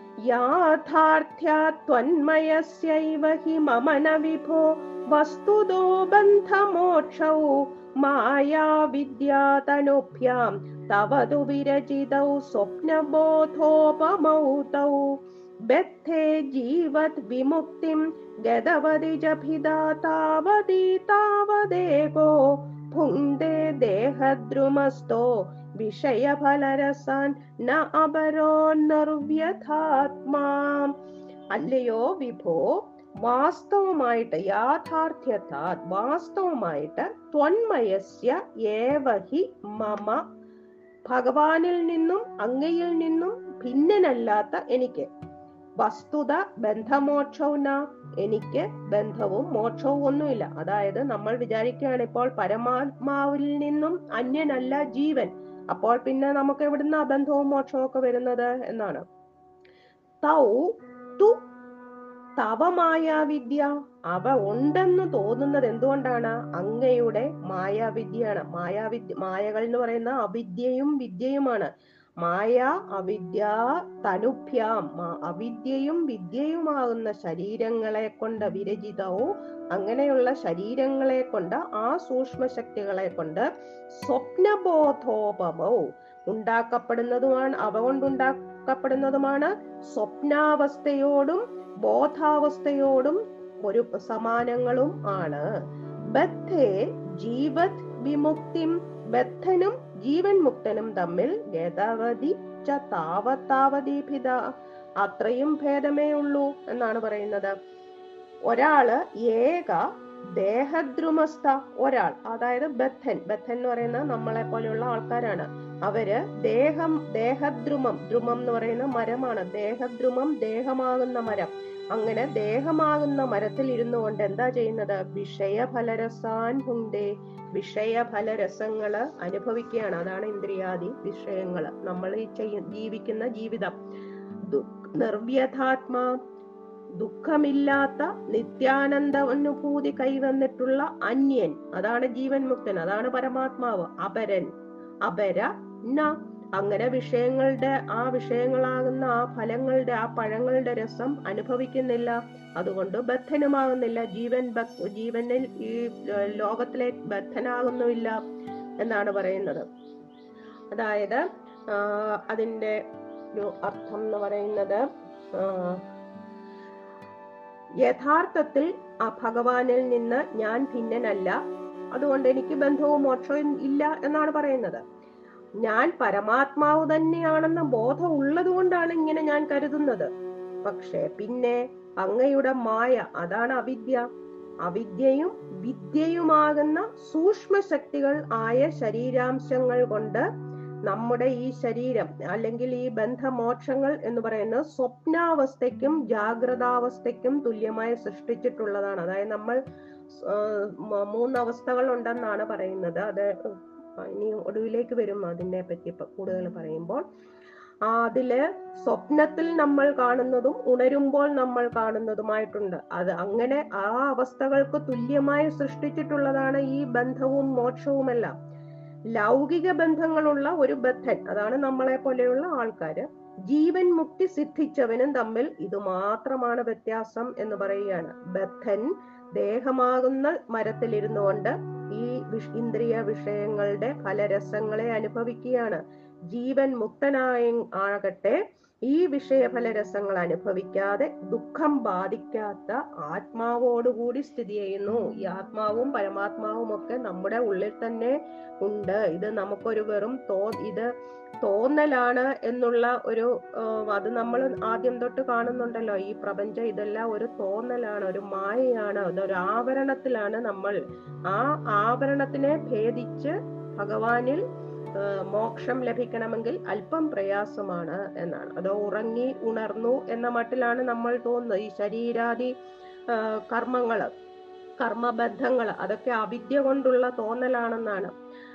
യാഥാർത്ഥ്യത്വന്മയസ്യൈവ ഹി മമ ന വിഭോ വസ്തുതോ ബന്ധമോക്ഷൗ മായാ വിദ്യാതനുഭ്യാം തവ തു വിരചിതൗ സ്വപ്നബോധോപമൗ തൗ ബദ്ധേ ജീവത് വിമുക്തിം ഗതവതി ജഭിദാ താവതി താവദേകോ ഭുങ്ക്തേ ദേഹദ്രുമസ്തോ വിഷയഫലരസാൻ ന അപരോ നിർവ്യഥാത്മാ അല്ലയോ വിഭോ വാസ്തവമായിട്ട് യാഥാർത്ഥ്യത്താ വാസ്തവമായിട്ട് ത്വന്മയസ്യ ഏവഹി മമ ഭഗവാനിൽ നിന്നും അങ്ങയിൽ നിന്നും ഭിന്നനല്ലാത്ത എനിക്ക് വസ്തുത ബന്ധമോക്ഷവും ന എനിക്ക് ബന്ധവും മോക്ഷവും ഒന്നുമില്ല അതായത് നമ്മൾ വിചാരിക്കുകയാണ് ഇപ്പോൾ പരമാത്മാവിൽ നിന്നും അന്യനല്ല ജീവൻ അപ്പോൾ പിന്നെ നമുക്ക് എവിടുന്ന ബന്ധവും മോക്ഷവും ഒക്കെ വരുന്നത് എന്നാണ് തൗ തു തവ മായാവിദ്യ അവ ഉണ്ടെന്ന് തോന്നുന്നത് എന്തുകൊണ്ടാണ് അങ്ങയുടെ മായാവിദ്യയാണ് മായാവിദ്യ മായകൾ എന്ന് പറയുന്ന അവിദ്യയും വിദ്യയുമാണ് മായ അവിദ്യ തനുഭ്യാം മാ- അവിദ്യയും വിദ്യയുമാകുന്ന ശരീരങ്ങളെ കൊണ്ട് വിരചിതവും അങ്ങനെയുള്ള ശരീരങ്ങളെ കൊണ്ട് ആ സൂക്ഷ്മ ശക്തികളെ കൊണ്ട് സ്വപ്നബോധോപമവും ഉണ്ടാക്കപ്പെടുന്നതുമാണ് അവ കൊണ്ടുണ്ടാക്കപ്പെടുന്നതുമാണ് സ്വപ്നാവസ്ഥയോടും ബോധാവസ്ഥയോടും ഒരു സമാനങ്ങളും ആണ് ബദ്ധേ ജീവത് വിമുക്തിം ബദ്ധനും ജീവൻ മുക്തനും തമ്മിൽ ഗതവതി ച താവത്താവതീഭിത അത്രയും ഭേദമേ ഉള്ളൂ എന്നാണ് പറയുന്നത് ഒരാള് ഏക ദേഹദ്രുമസ്ഥ ഒരാൾ അതായത് ബദ്ധൻ ബദ്ധൻ എന്ന് പറയുന്നത് നമ്മളെ പോലെയുള്ള ആൾക്കാരാണ് അവര് ദേഹം ദേഹദ്രുമം ദ്രുമം എന്ന് പറയുന്ന മരമാണ് ദേഹദ്രുമം ദേഹമാകുന്ന മരം അങ്ങനെ ദേഹമാകുന്ന മരത്തിൽ ഇരുന്നു കൊണ്ട് എന്താ ചെയ്യുന്നത് വിഷയഫലരസാൻ ഹുണ്ടേ വിഷയഫലരസങ്ങള് അനുഭവിക്കുകയാണ് അതാണ് ഇന്ദ്രിയാദി വിഷയങ്ങള് നമ്മൾ ഈ ചെയ്യ ജീവിക്കുന്ന ജീവിതം ദു- നിർവ്യഥാത്മാ ദുഃഖമില്ലാത്ത നിത്യാനന്ദ അനുഭൂതി കൈവന്നിട്ടുള്ള അന്യൻ അതാണ് ജീവൻ മുക്തൻ അതാണ് പരമാത്മാവ് അപരൻ അപര ന അങ്ങനെ വിഷയങ്ങളുടെ ആ വിഷയങ്ങളാകുന്ന ആ ഫലങ്ങളുടെ ആ പഴങ്ങളുടെ രസം അനുഭവിക്കുന്നില്ല അതുകൊണ്ട് ബദ്ധനുമാകുന്നില്ല ജീവൻ ബ- ജീവനിൽ ഈ ലോ- ലോകത്തിലെ ബദ്ധനാകുന്നുമില്ല എന്നാണ് പറയുന്നത് അതായത് ആ, അതിന്റെ ഒരു അർത്ഥം എന്ന് പറയുന്നത് ആ, യഥാർത്ഥത്തിൽ ആ ഭഗവാനിൽ നിന്ന് ഞാൻ ഭിന്നനല്ല അതുകൊണ്ട് എനിക്ക് ബന്ധവും മോക്ഷവും ഇല്ല എന്നാണ് പറയുന്നത് ഞാൻ പരമാത്മാവ് തന്നെയാണെന്ന ബോധം ഉള്ളത് കൊണ്ടാണ് ഇങ്ങനെ ഞാൻ കരുതുന്നത് പക്ഷെ പിന്നെ അങ്ങയുടെ മായ അതാണ് അവിദ്യ അവിദ്യയും വിദ്യയുമാകുന്ന സൂക്ഷ്മ ശക്തികൾ ആയ ശരീരാംശങ്ങൾ കൊണ്ട് നമ്മുടെ ഈ ശരീരം അല്ലെങ്കിൽ ഈ ബന്ധമോക്ഷങ്ങൾ എന്ന് പറയുന്നത് സ്വപ്നാവസ്ഥയ്ക്കും ജാഗ്രതാവസ്ഥയ്ക്കും തുല്യമായി സൃഷ്ടിച്ചിട്ടുള്ളതാണ് അതായത് നമ്മൾ ആ, മ- മൂന്ന് അവസ്ഥകൾ ഉണ്ടെന്നാണ് പറയുന്നത് അത് ഇനി ഒടുവിലേക്ക് വരും അതിനെ പറ്റി ഇപ്പൊ കൂടുതൽ പറയുമ്പോൾ ആ, അതില് സ്വപ്നത്തിൽ നമ്മൾ കാണുന്നതും ഉണരുമ്പോൾ നമ്മൾ കാണുന്നതുമായിട്ടുണ്ട് അത് അങ്ങനെ ആ അവസ്ഥകൾക്ക് തുല്യമായി സൃഷ്ടിച്ചിട്ടുള്ളതാണ് ഈ ബന്ധവും മോക്ഷവുമെല്ലാം ലൗകിക ബന്ധങ്ങളുള്ള ഒരു ബദ്ധൻ അതാണ് നമ്മളെ പോലെയുള്ള ആൾക്കാര് ജീവൻ മുക്തി സിദ്ധിച്ചവനും തമ്മിൽ ഇത് മാത്രമാണ് വ്യത്യാസം എന്ന് പറയുകയാണ് ബദ്ധൻ ദേഹമാകുന്ന മരത്തിലിരുന്നു കൊണ്ട് ഈ വിഷ്- ഇന്ദ്രിയ വിഷയങ്ങളുടെ ഫലരസങ്ങളെ അനുഭവിക്കുകയാണ് ജീവൻ മുക്തനായ ആകട്ടെ ഈ വിഷയഫലരസങ്ങൾ അനുഭവിക്കാതെ ദുഃഖം ബാധിക്കാത്ത ആത്മാവോടുകൂടി സ്ഥിതി ചെയ്യുന്നു ഈ ആത്മാവും പരമാത്മാവും ഒക്കെ നമ്മുടെ ഉള്ളിൽ തന്നെ ഉണ്ട് ഇത് നമുക്കൊരു വെറും തോ ഇത് തോന്നലാണ് എന്നുള്ള ഒരു ആ, അത് നമ്മൾ ആദ്യം തൊട്ട് കാണുന്നുണ്ടല്ലോ ഈ പ്രപഞ്ചം ഇതെല്ലാം ഒരു തോന്നലാണ് ഒരു മായയാണ് അതൊരു ആവരണത്തിലാണ് നമ്മൾ ആ ആവരണത്തിനെ ഭേദിച്ച് ഭഗവാനിൽ ആ, മോക്ഷം ലഭിക്കണമെങ്കിൽ അല്പം പ്രയാസമാണ് എന്നാണ് അതോ ഉറങ്ങി ഉണർന്നു എന്ന മട്ടിലാണ് നമ്മൾ തോന്നുന്നത് ഈ ശരീരാദി ആ, കർമ്മങ്ങള് കർമ്മബന്ധങ്ങള് അതൊക്കെ അവിദ്യ കൊണ്ടുള്ള തോന്നലാണെന്നാണ്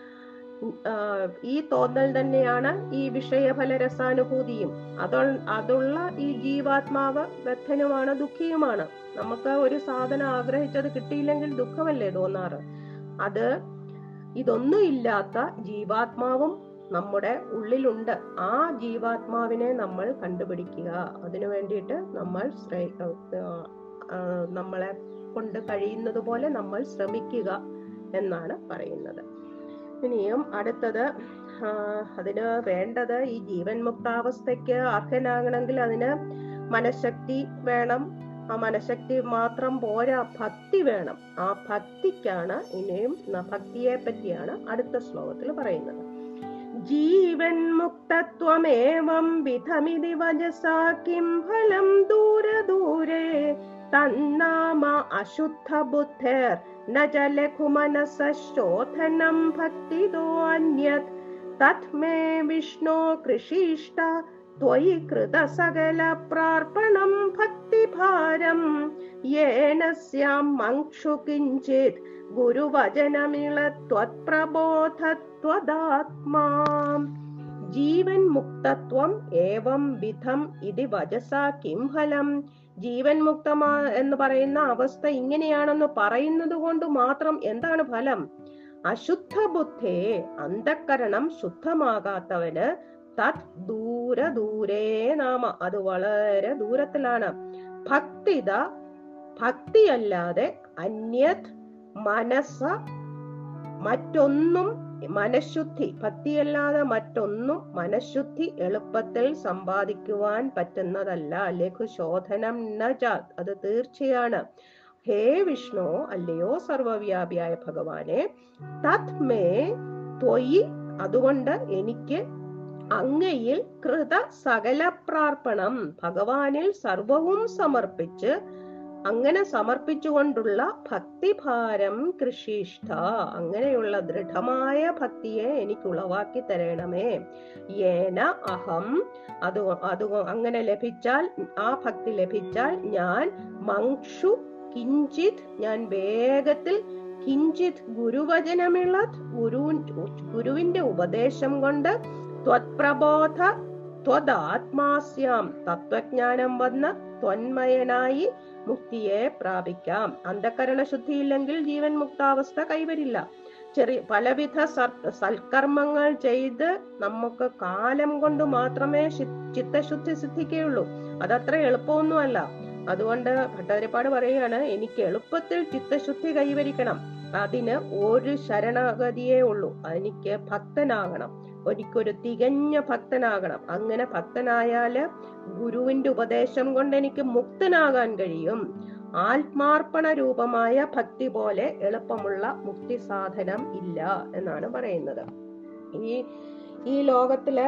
ആ, ഈ തോന്നൽ തന്നെയാണ് ഈ വിഷയഫല രസാനുഭൂതിയും അതോ അതുള്ള ഈ ജീവാത്മാവ് ബദ്ധനുമാണ് ദുഃഖിയുമാണ് നമുക്ക് ഒരു സാധനം ആഗ്രഹിച്ചത് കിട്ടിയില്ലെങ്കിൽ ദുഃഖമല്ലേ തോന്നാറ് അത് ഇതൊന്നും ഇല്ലാത്ത ജീവാത്മാവും നമ്മുടെ ഉള്ളിലുണ്ട് ആ ജീവാത്മാവിനെ നമ്മൾ കണ്ടുപിടിക്കുക അതിനു വേണ്ടിയിട്ട് നമ്മൾ ശ്രേ- ആ, ആ, നമ്മളെ കൊണ്ട് കഴിയുന്നത് പോലെ നമ്മൾ ശ്രമിക്കുക എന്നാണ് പറയുന്നത് ഇനിയും അടുത്തത് ആ, അതിന് വേണ്ടത് ഈ ജീവൻ മുക്താവസ്ഥയ്ക്ക് അർഹനാകണമെങ്കിൽ അതിന് മനഃശക്തി വേണം ആ മനഃശക്തി മാത്രം പോരാ ഭക്തി വേണം ആ ഭക്തിക്കാണ് ഇനിയും ന- ഭക്തിയെ പറ്റിയാണ് അടുത്ത ശ്ലോകത്തിൽ പറയുന്നത് ജീവൻ മുക്തത്വമേവം വിധമിതി വജസാ കിം ഫലം ദൂര ദൂരെ തന്നാമ അശുദ്ധ ബുദ്ധർ न च लघुमनसशोधनं भक्तिदोऽन्यत् तत् मे विष्णो कृषिष्ट ത്വയി കൃത സകല പ്രാർപ്പണം ഭക്തിഭാരം യേന സ്യാം മങ്ക്ഷു കിഞ്ചിത് ഗുരുവചനമിള ത്വത്പ്രബോധത്വദാത്മാ ജീവൻ മുക്തത്വം ഏവം വിധം ഇതി വചസ കിം ഫലം ജീവൻ മുക്തമാ എന്ന് പറയുന്ന അവസ്ഥ ഇങ്ങനെയാണെന്ന് പറയുന്നത് കൊണ്ട് മാത്രം എന്താണ് ഫലം അശുദ്ധ ബുദ്ധേ അന്ധക്കരണം ശുദ്ധമാകാത്തവന് തത് ദൂര ദൂരേ നാമ അത് വളരെ ദൂരത്തിലാണ് ഭക്തിത ഭക്തിയല്ലാതെ അന്യത് മനസ്സ മറ്റൊന്നും മനഃശുദ്ധി ഭക്തിയല്ലാതെ മറ്റൊന്നും മനഃശുദ്ധി എളുപ്പത്തിൽ സമ്പാദിക്കുവാൻ പറ്റുന്നതല്ല ലഘുശോധനം ന ജാത് അത് തീർച്ചയാണ് ഹേ വിഷ്ണു അല്ലയോ സർവവ്യാപിയായ ഭഗവാനെ തത് മേ ത്വയി അതുകൊണ്ട് എനിക്ക് അങ്ങയിൽ കൃത സകല പ്രാർപ്പണം ഭഗവാനിൽ സർവവും സമർപ്പിച്ച് അങ്ങനെ സമർപ്പിച്ചുകൊണ്ടുള്ള ഭക്തിഭാരം കൃഷിഷ്ഠ അങ്ങനെയുള്ള ദൃഢമായ ഭക്തിയെ എനിക്ക് ഉളവാക്കി തരണമേ ഏന അഹം അത് അത് അങ്ങനെ ലഭിച്ചാൽ ആ ഭക്തി ലഭിച്ചാൽ ഞാൻ മങ്ഷു കിഞ്ചിത് ഞാൻ വേഗത്തിൽ കിഞ്ചിത് ഗുരുവചനമുള്ള ഗുരു ഗുരുവിന്റെ ഉപദേശം കൊണ്ട് ത്വത്പ്രബോധ ത്വദാത്മാസ്യാം തത്വജ്ഞാനം വന്ന് ത്വന്മയനായി മുക്തിയെ പ്രാപിക്കാം അന്ധകരണ ശുദ്ധിയില്ലെങ്കിൽ ജീവൻ മുക്താവസ്ഥ കൈവരില്ല ചെറിയ പലവിധ സൽക്കർമ്മങ്ങൾ ചെയ്ത് നമുക്ക് കാലം കൊണ്ട് മാത്രമേ ചിത്തശുദ്ധി സിദ്ധിക്കുകയുള്ളൂ അതത്ര എളുപ്പമൊന്നുമല്ല അതുകൊണ്ട് ഭട്ടതിരിപ്പാട് പറയുകയാണ് എനിക്ക് എളുപ്പത്തിൽ ചിത്തശുദ്ധി കൈവരിക്കണം അതിന് ഒരു ശരണഗതിയേ ഉള്ളൂ എനിക്ക് ഭക്തനാകണം എനിക്കൊരു തികഞ്ഞ ഭക്തനാകണം അങ്ങനെ ഭക്തനായാല് ഗുരുവിന്റെ ഉപദേശം കൊണ്ട് എനിക്ക് മുക്തനാകാൻ കഴിയും ആത്മാർപ്പണ രൂപമായ ഭക്തി പോലെ എളുപ്പമുള്ള മുക്തി സാധനം ഇല്ല എന്നാണ് പറയുന്നത് ഈ ഈ ലോകത്തില്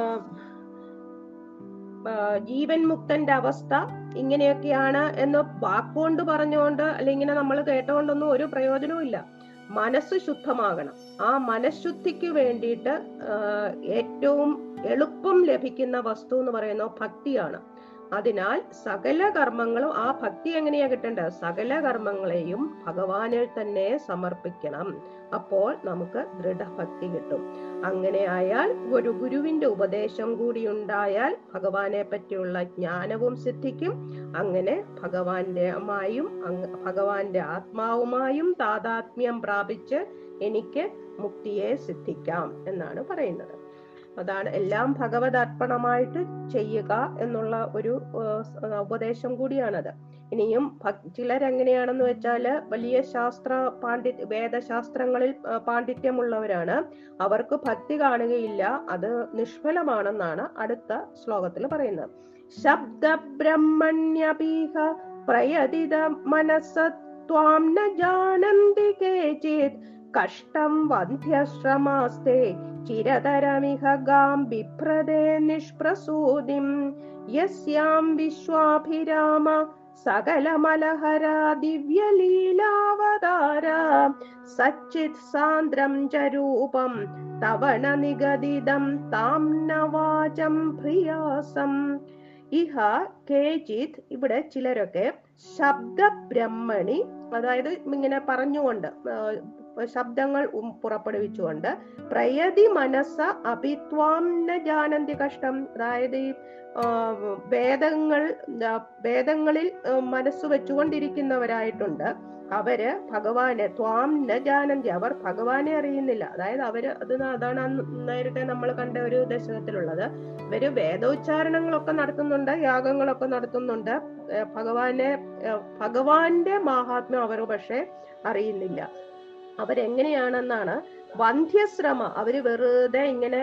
ജീവൻ മുക്തന്റെ അവസ്ഥ ഇങ്ങനെയൊക്കെയാണ് എന്ന് വാക്കുകൊണ്ട് പറഞ്ഞുകൊണ്ട് അല്ലെങ്കിൽ നമ്മൾ കേട്ടുകൊണ്ടൊന്നും ഒരു പ്രയോജനവും ഇല്ല മനസ്സ് ശുദ്ധമാകണം ആ മനഃശുദ്ധിക്ക് വേണ്ടിയിട്ട് ഏറ്റവും എളുപ്പം ലഭിക്കുന്ന വസ്തു എന്ന് പറയുന്നത് ഭക്തിയാണ് അതിനാൽ സകല കർമ്മങ്ങളും ആ ഭക്തി എങ്ങനെയാ കിട്ടേണ്ടത് സകല കർമ്മങ്ങളെയും ഭഗവാനിൽ തന്നെ സമർപ്പിക്കണം അപ്പോൾ നമുക്ക് ദൃഢഭക്തി കിട്ടും അങ്ങനെ ആയാൽ ഒരു ഗുരുവിന്റെ ഉപദേശം കൂടി ഉണ്ടായാൽ ഭഗവാനെ പറ്റിയുള്ള ജ്ഞാനവും സിദ്ധിക്കും അങ്ങനെ ഭഗവാന്റെ മായും ഭഗവാന്റെ ആത്മാവുമായും താതാത്മ്യം പ്രാപിച്ച് എനിക്ക് മുക്തിയെ സിദ്ധിക്കാം എന്നാണ് പറയുന്നത് അതാണ് എല്ലാം ഭഗവത് അർപ്പണമായിട്ട് ചെയ്യുക എന്നുള്ള ഒരു ഉപദേശം കൂടിയാണത് ഇനിയും ചിലരെങ്ങനെയാണെന്ന് വെച്ചാല് വലിയ ശാസ്ത്ര പാണ്ഡി വേദശാസ്ത്രങ്ങളിൽ പാണ്ഡിത്യമുള്ളവരാണ് അവർക്ക് ഭക്തി കാണുകയില്ല അത് നിഷ്ഫലമാണെന്നാണ് അടുത്ത ശ്ലോകത്തിൽ പറയുന്നത് ശബ്ദ ബ്രഹ്മണ്യപീഹ പ്രയതിത മനസ്സത്വാം ന ജാനന്തി കേചിത് കഷ്ടം വന്ധ്യശ്രമാസ്തേ ചിരതരമിഹ ഗാം ബിഭ്രദേ നിഷ്പ്രസൂതിം യസ്യാം വിശ്വാഭിരാമ സകലമലഹര ദിവ്യലീലാവതാര സച്ചിത് സാന്ദ്രം ച രൂപം തവണ നിഗദിതം താം നവാചം പ്രിയാസം ഇഹ കേചിത് ഇവിടെ ചിലരൊക്കെ ശബ്ദ ബ്രഹ്മണി അതായത് ഇങ്ങനെ പറഞ്ഞുകൊണ്ട് ശബ്ദങ്ങൾ പുറപ്പെടുവിച്ചുകൊണ്ട് പ്രയതി മനസ്സ അഭിത്വാം ന ജാനന്തി കഷ്ടം അതായത് ഈ വേദങ്ങൾ വേദങ്ങളിൽ മനസ്സ് വെച്ചുകൊണ്ടിരിക്കുന്നവരായിട്ടുണ്ട് അവര് ഭഗവാനെ ത്വാം ന ജാനന്തി അവർ ഭഗവാനെ അറിയുന്നില്ല അതായത് അവര് അത് അതാണ് നേരത്തെ നമ്മൾ കണ്ട ഒരു ദശകത്തിലുള്ളത് ഇവര് വേദോച്ചാരണങ്ങളൊക്കെ നടത്തുന്നുണ്ട് യാഗങ്ങളൊക്കെ നടത്തുന്നുണ്ട് ഭഗവാനെ ഭഗവാന്റെ മാഹാത്മ്യം അവർ പക്ഷെ അറിയുന്നില്ല അവരെങ്ങനെയാണെന്നാണ് വന്ധ്യശ്രമ അവര് വെറുതെ ഇങ്ങനെ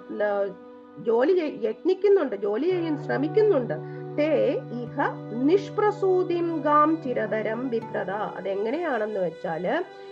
ജോലി യത്നിക്കുന്നുണ്ട് ജോലി ചെയ്യാൻ ശ്രമിക്കുന്നുണ്ട് തേ ഇഹ നിഷ്പ്രസൂതിം ഗാം ചിരതരം വിഭ്രത അതെങ്ങനെയാണെന്ന് വെച്ചാല്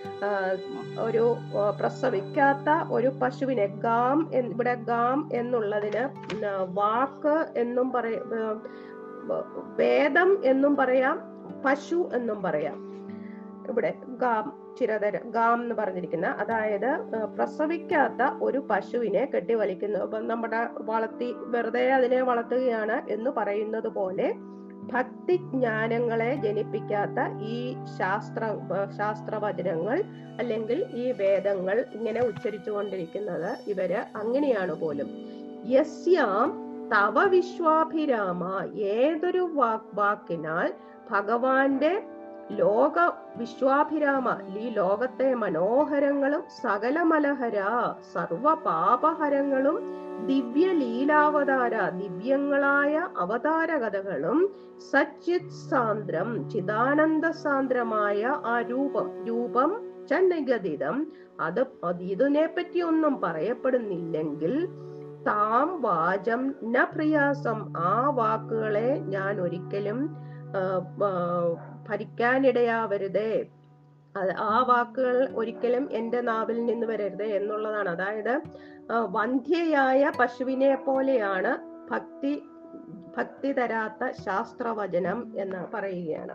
ഒരു പ്രസവിക്കാത്ത ഒരു പശുവിനെ ഗാം ഇവിടെ ഗാം എന്നുള്ളതിന് വാക്ക് എന്നും പറയ വേദം എന്നും പറയാം പശു എന്നും പറയാം ഇവിടെ ഗാം ചിരതര ഗാം എന്ന് പറഞ്ഞിരിക്കുന്ന അതായത് ആ, പ്രസവിക്കാത്ത ഒരു പശുവിനെ കെട്ടിവലിക്കുന്നു അപ്പൊ നമ്മുടെ വളർത്തി വെറുതെ അതിനെ വളർത്തുകയാണ് എന്ന് പറയുന്നത് പോലെ ഭക്തി ജ്ഞാനങ്ങളെ ജനിപ്പിക്കാത്ത ഈ ശാസ്ത്ര ശാസ്ത്രവചനങ്ങൾ അല്ലെങ്കിൽ ഈ വേദങ്ങൾ ഇങ്ങനെ ഉച്ചരിച്ചു കൊണ്ടിരിക്കുന്നത് ഇവര് അങ്ങനെയാണ് പോലും യസ്യാം തവ വിശ്വാഭിരാമ ഏതൊരു വാക് വാക്കിനാൽ ഭഗവാന്റെ ലോക വിശ്വാഭിരാമ ഈ ലോകത്തെ മനോഹരങ്ങളും സകല മലഹര സർവ പാപഹരങ്ങളും ദിവ്യ ലീലാവതാര ദിവ്യങ്ങളായ അവതാര കഥകളും സച്ചിത് സാന്ദ്രം ചിദാനന്ദ സാന്ദ്രമായ ആ രൂപം രൂപം ച നിഗദിതം അത് അത് ഇതിനെ പറ്റി ഒന്നും പറയപ്പെടുന്നില്ലെങ്കിൽ താം വാചം ന പ്രിയാസം ആ വാക്കുകളെ ഞാൻ ഒരിക്കലും ആ, ആ, ഭരിക്കാനിടയാവരുതേ അത് ആ വാക്കുകൾ ഒരിക്കലും എന്റെ നാവിൽ നിന്ന് വരരുത് എന്നുള്ളതാണ് അതായത് ആ, വന്ധ്യയായ പശുവിനെ പോലെയാണ് ഭക്തി ഭക്തി തരാത്ത ശാസ്ത്രവചനം എന്ന് പറയുകയാണ്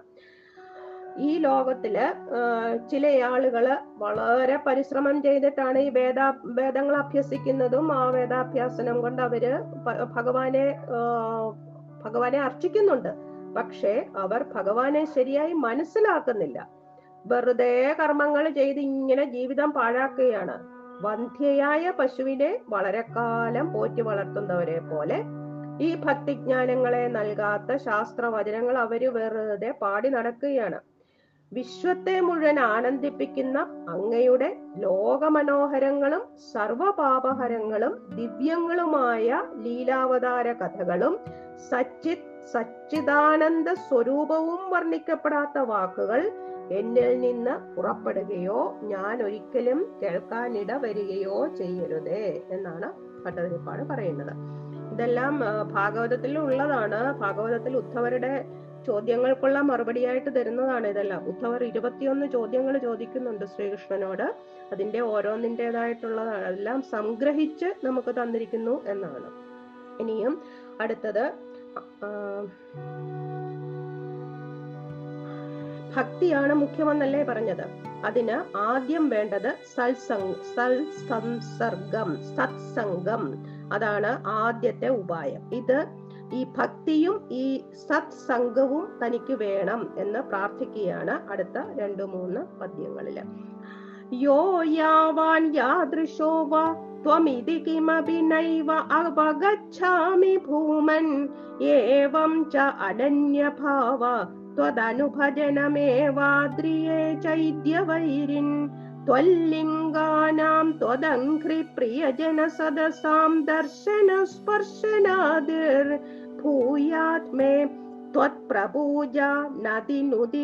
ഈ ലോകത്തില് ആ, ചില ആളുകള് വളരെ പരിശ്രമം ചെയ്തിട്ടാണ് ഈ വേദ വേദങ്ങൾ അഭ്യസിക്കുന്നതും ആ വേദാഭ്യാസനം കൊണ്ട് അവര് ഭ- ഭഗവാനെ ആ, ഭഗവാനെ അർച്ചിക്കുന്നുണ്ട് പക്ഷേ അവർ ഭഗവാനെ ശരിയായി മനസ്സിലാക്കുന്നില്ല വെറുതെ കർമ്മങ്ങൾ ചെയ്ത് ഇങ്ങനെ ജീവിതം പാഴാക്കുകയാണ് വന്ധ്യയായ പശുവിനെ വളരെ കാലം പോറ്റി വളർത്തുന്നവരെ പോലെ ഈ ഭക്തിജ്ഞാനങ്ങളെ നൽകാത്ത ശാസ്ത്രവചനങ്ങൾ അവര് വെറുതെ പാടി നടക്കുകയാണ് വിശ്വത്തെ മുഴുവൻ ആനന്ദിപ്പിക്കുന്ന അങ്ങയുടെ ലോകമനോഹരങ്ങളും സർവപാപഹരങ്ങളും ദിവ്യങ്ങളുമായ ലീലാവതാര കഥകളും സച്ചിത് സച്ചിദാനന്ദ സ്വരൂപവും വർണ്ണിക്കപ്പെടാത്ത വാക്കുകൾ എന്നിൽ നിന്ന് പുറപ്പെടുകയോ ഞാൻ ഒരിക്കലും കേൾക്കാനിട വരികയോ ചെയ്യരുതേ എന്നാണ് ഭട്ടതിരിപ്പാട് പറയുന്നത് ഇതെല്ലാം ആ, ഭാഗവതത്തിൽ ഉള്ളതാണ് ഭാഗവതത്തിൽ ഉദ്ധവരുടെ ചോദ്യങ്ങൾക്കുള്ള മറുപടിയായിട്ട് തരുന്നതാണ് ഇതെല്ലാം ഉദ്ധവർ ഇരുപത്തിയൊന്ന് ചോദ്യങ്ങൾ ചോദിക്കുന്നുണ്ട് ശ്രീകൃഷ്ണനോട് അതിന്റെ ഓരോന്നിൻ്റെതായിട്ടുള്ളതാണ് അതെല്ലാം സംഗ്രഹിച്ച് നമുക്ക് തന്നിരിക്കുന്നു എന്നാണ് ഇനിയും അടുത്തത് ആ, ഭക്തിയാണ് മുഖ്യമെന്നല്ലേ പറഞ്ഞത് അതിന് ആദ്യം വേണ്ടത് സൽസംഗ് സൽ സംസർഗം സത്സംഗം അതാണ് ആദ്യത്തെ ഉപായം ഇത് ഈ ഭക്തിയും ഈ സത്സംഗവും തനിക്ക് വേണം എന്ന് പ്രാർത്ഥിക്കുകയാണ് അടുത്ത രണ്ടു മൂന്ന് പദ്യങ്ങളില് യോ യാവാൻ യാദൃശോ വാ ത്വമിതി കിമപി നൈവ അവഗച്ഛാമി ഭൂമൻ ഏവം ച അനന്യഭാവ त्वदनुभजनमेवाद्रिये चैद्यवैरिन् त्वल्लिङ्गानां त्वदङ्घ्रि प्रियजनसदसां दर्शनस्पर्शनादिर्भूयात् मे त्वत्प्रपूजा नदिनुदि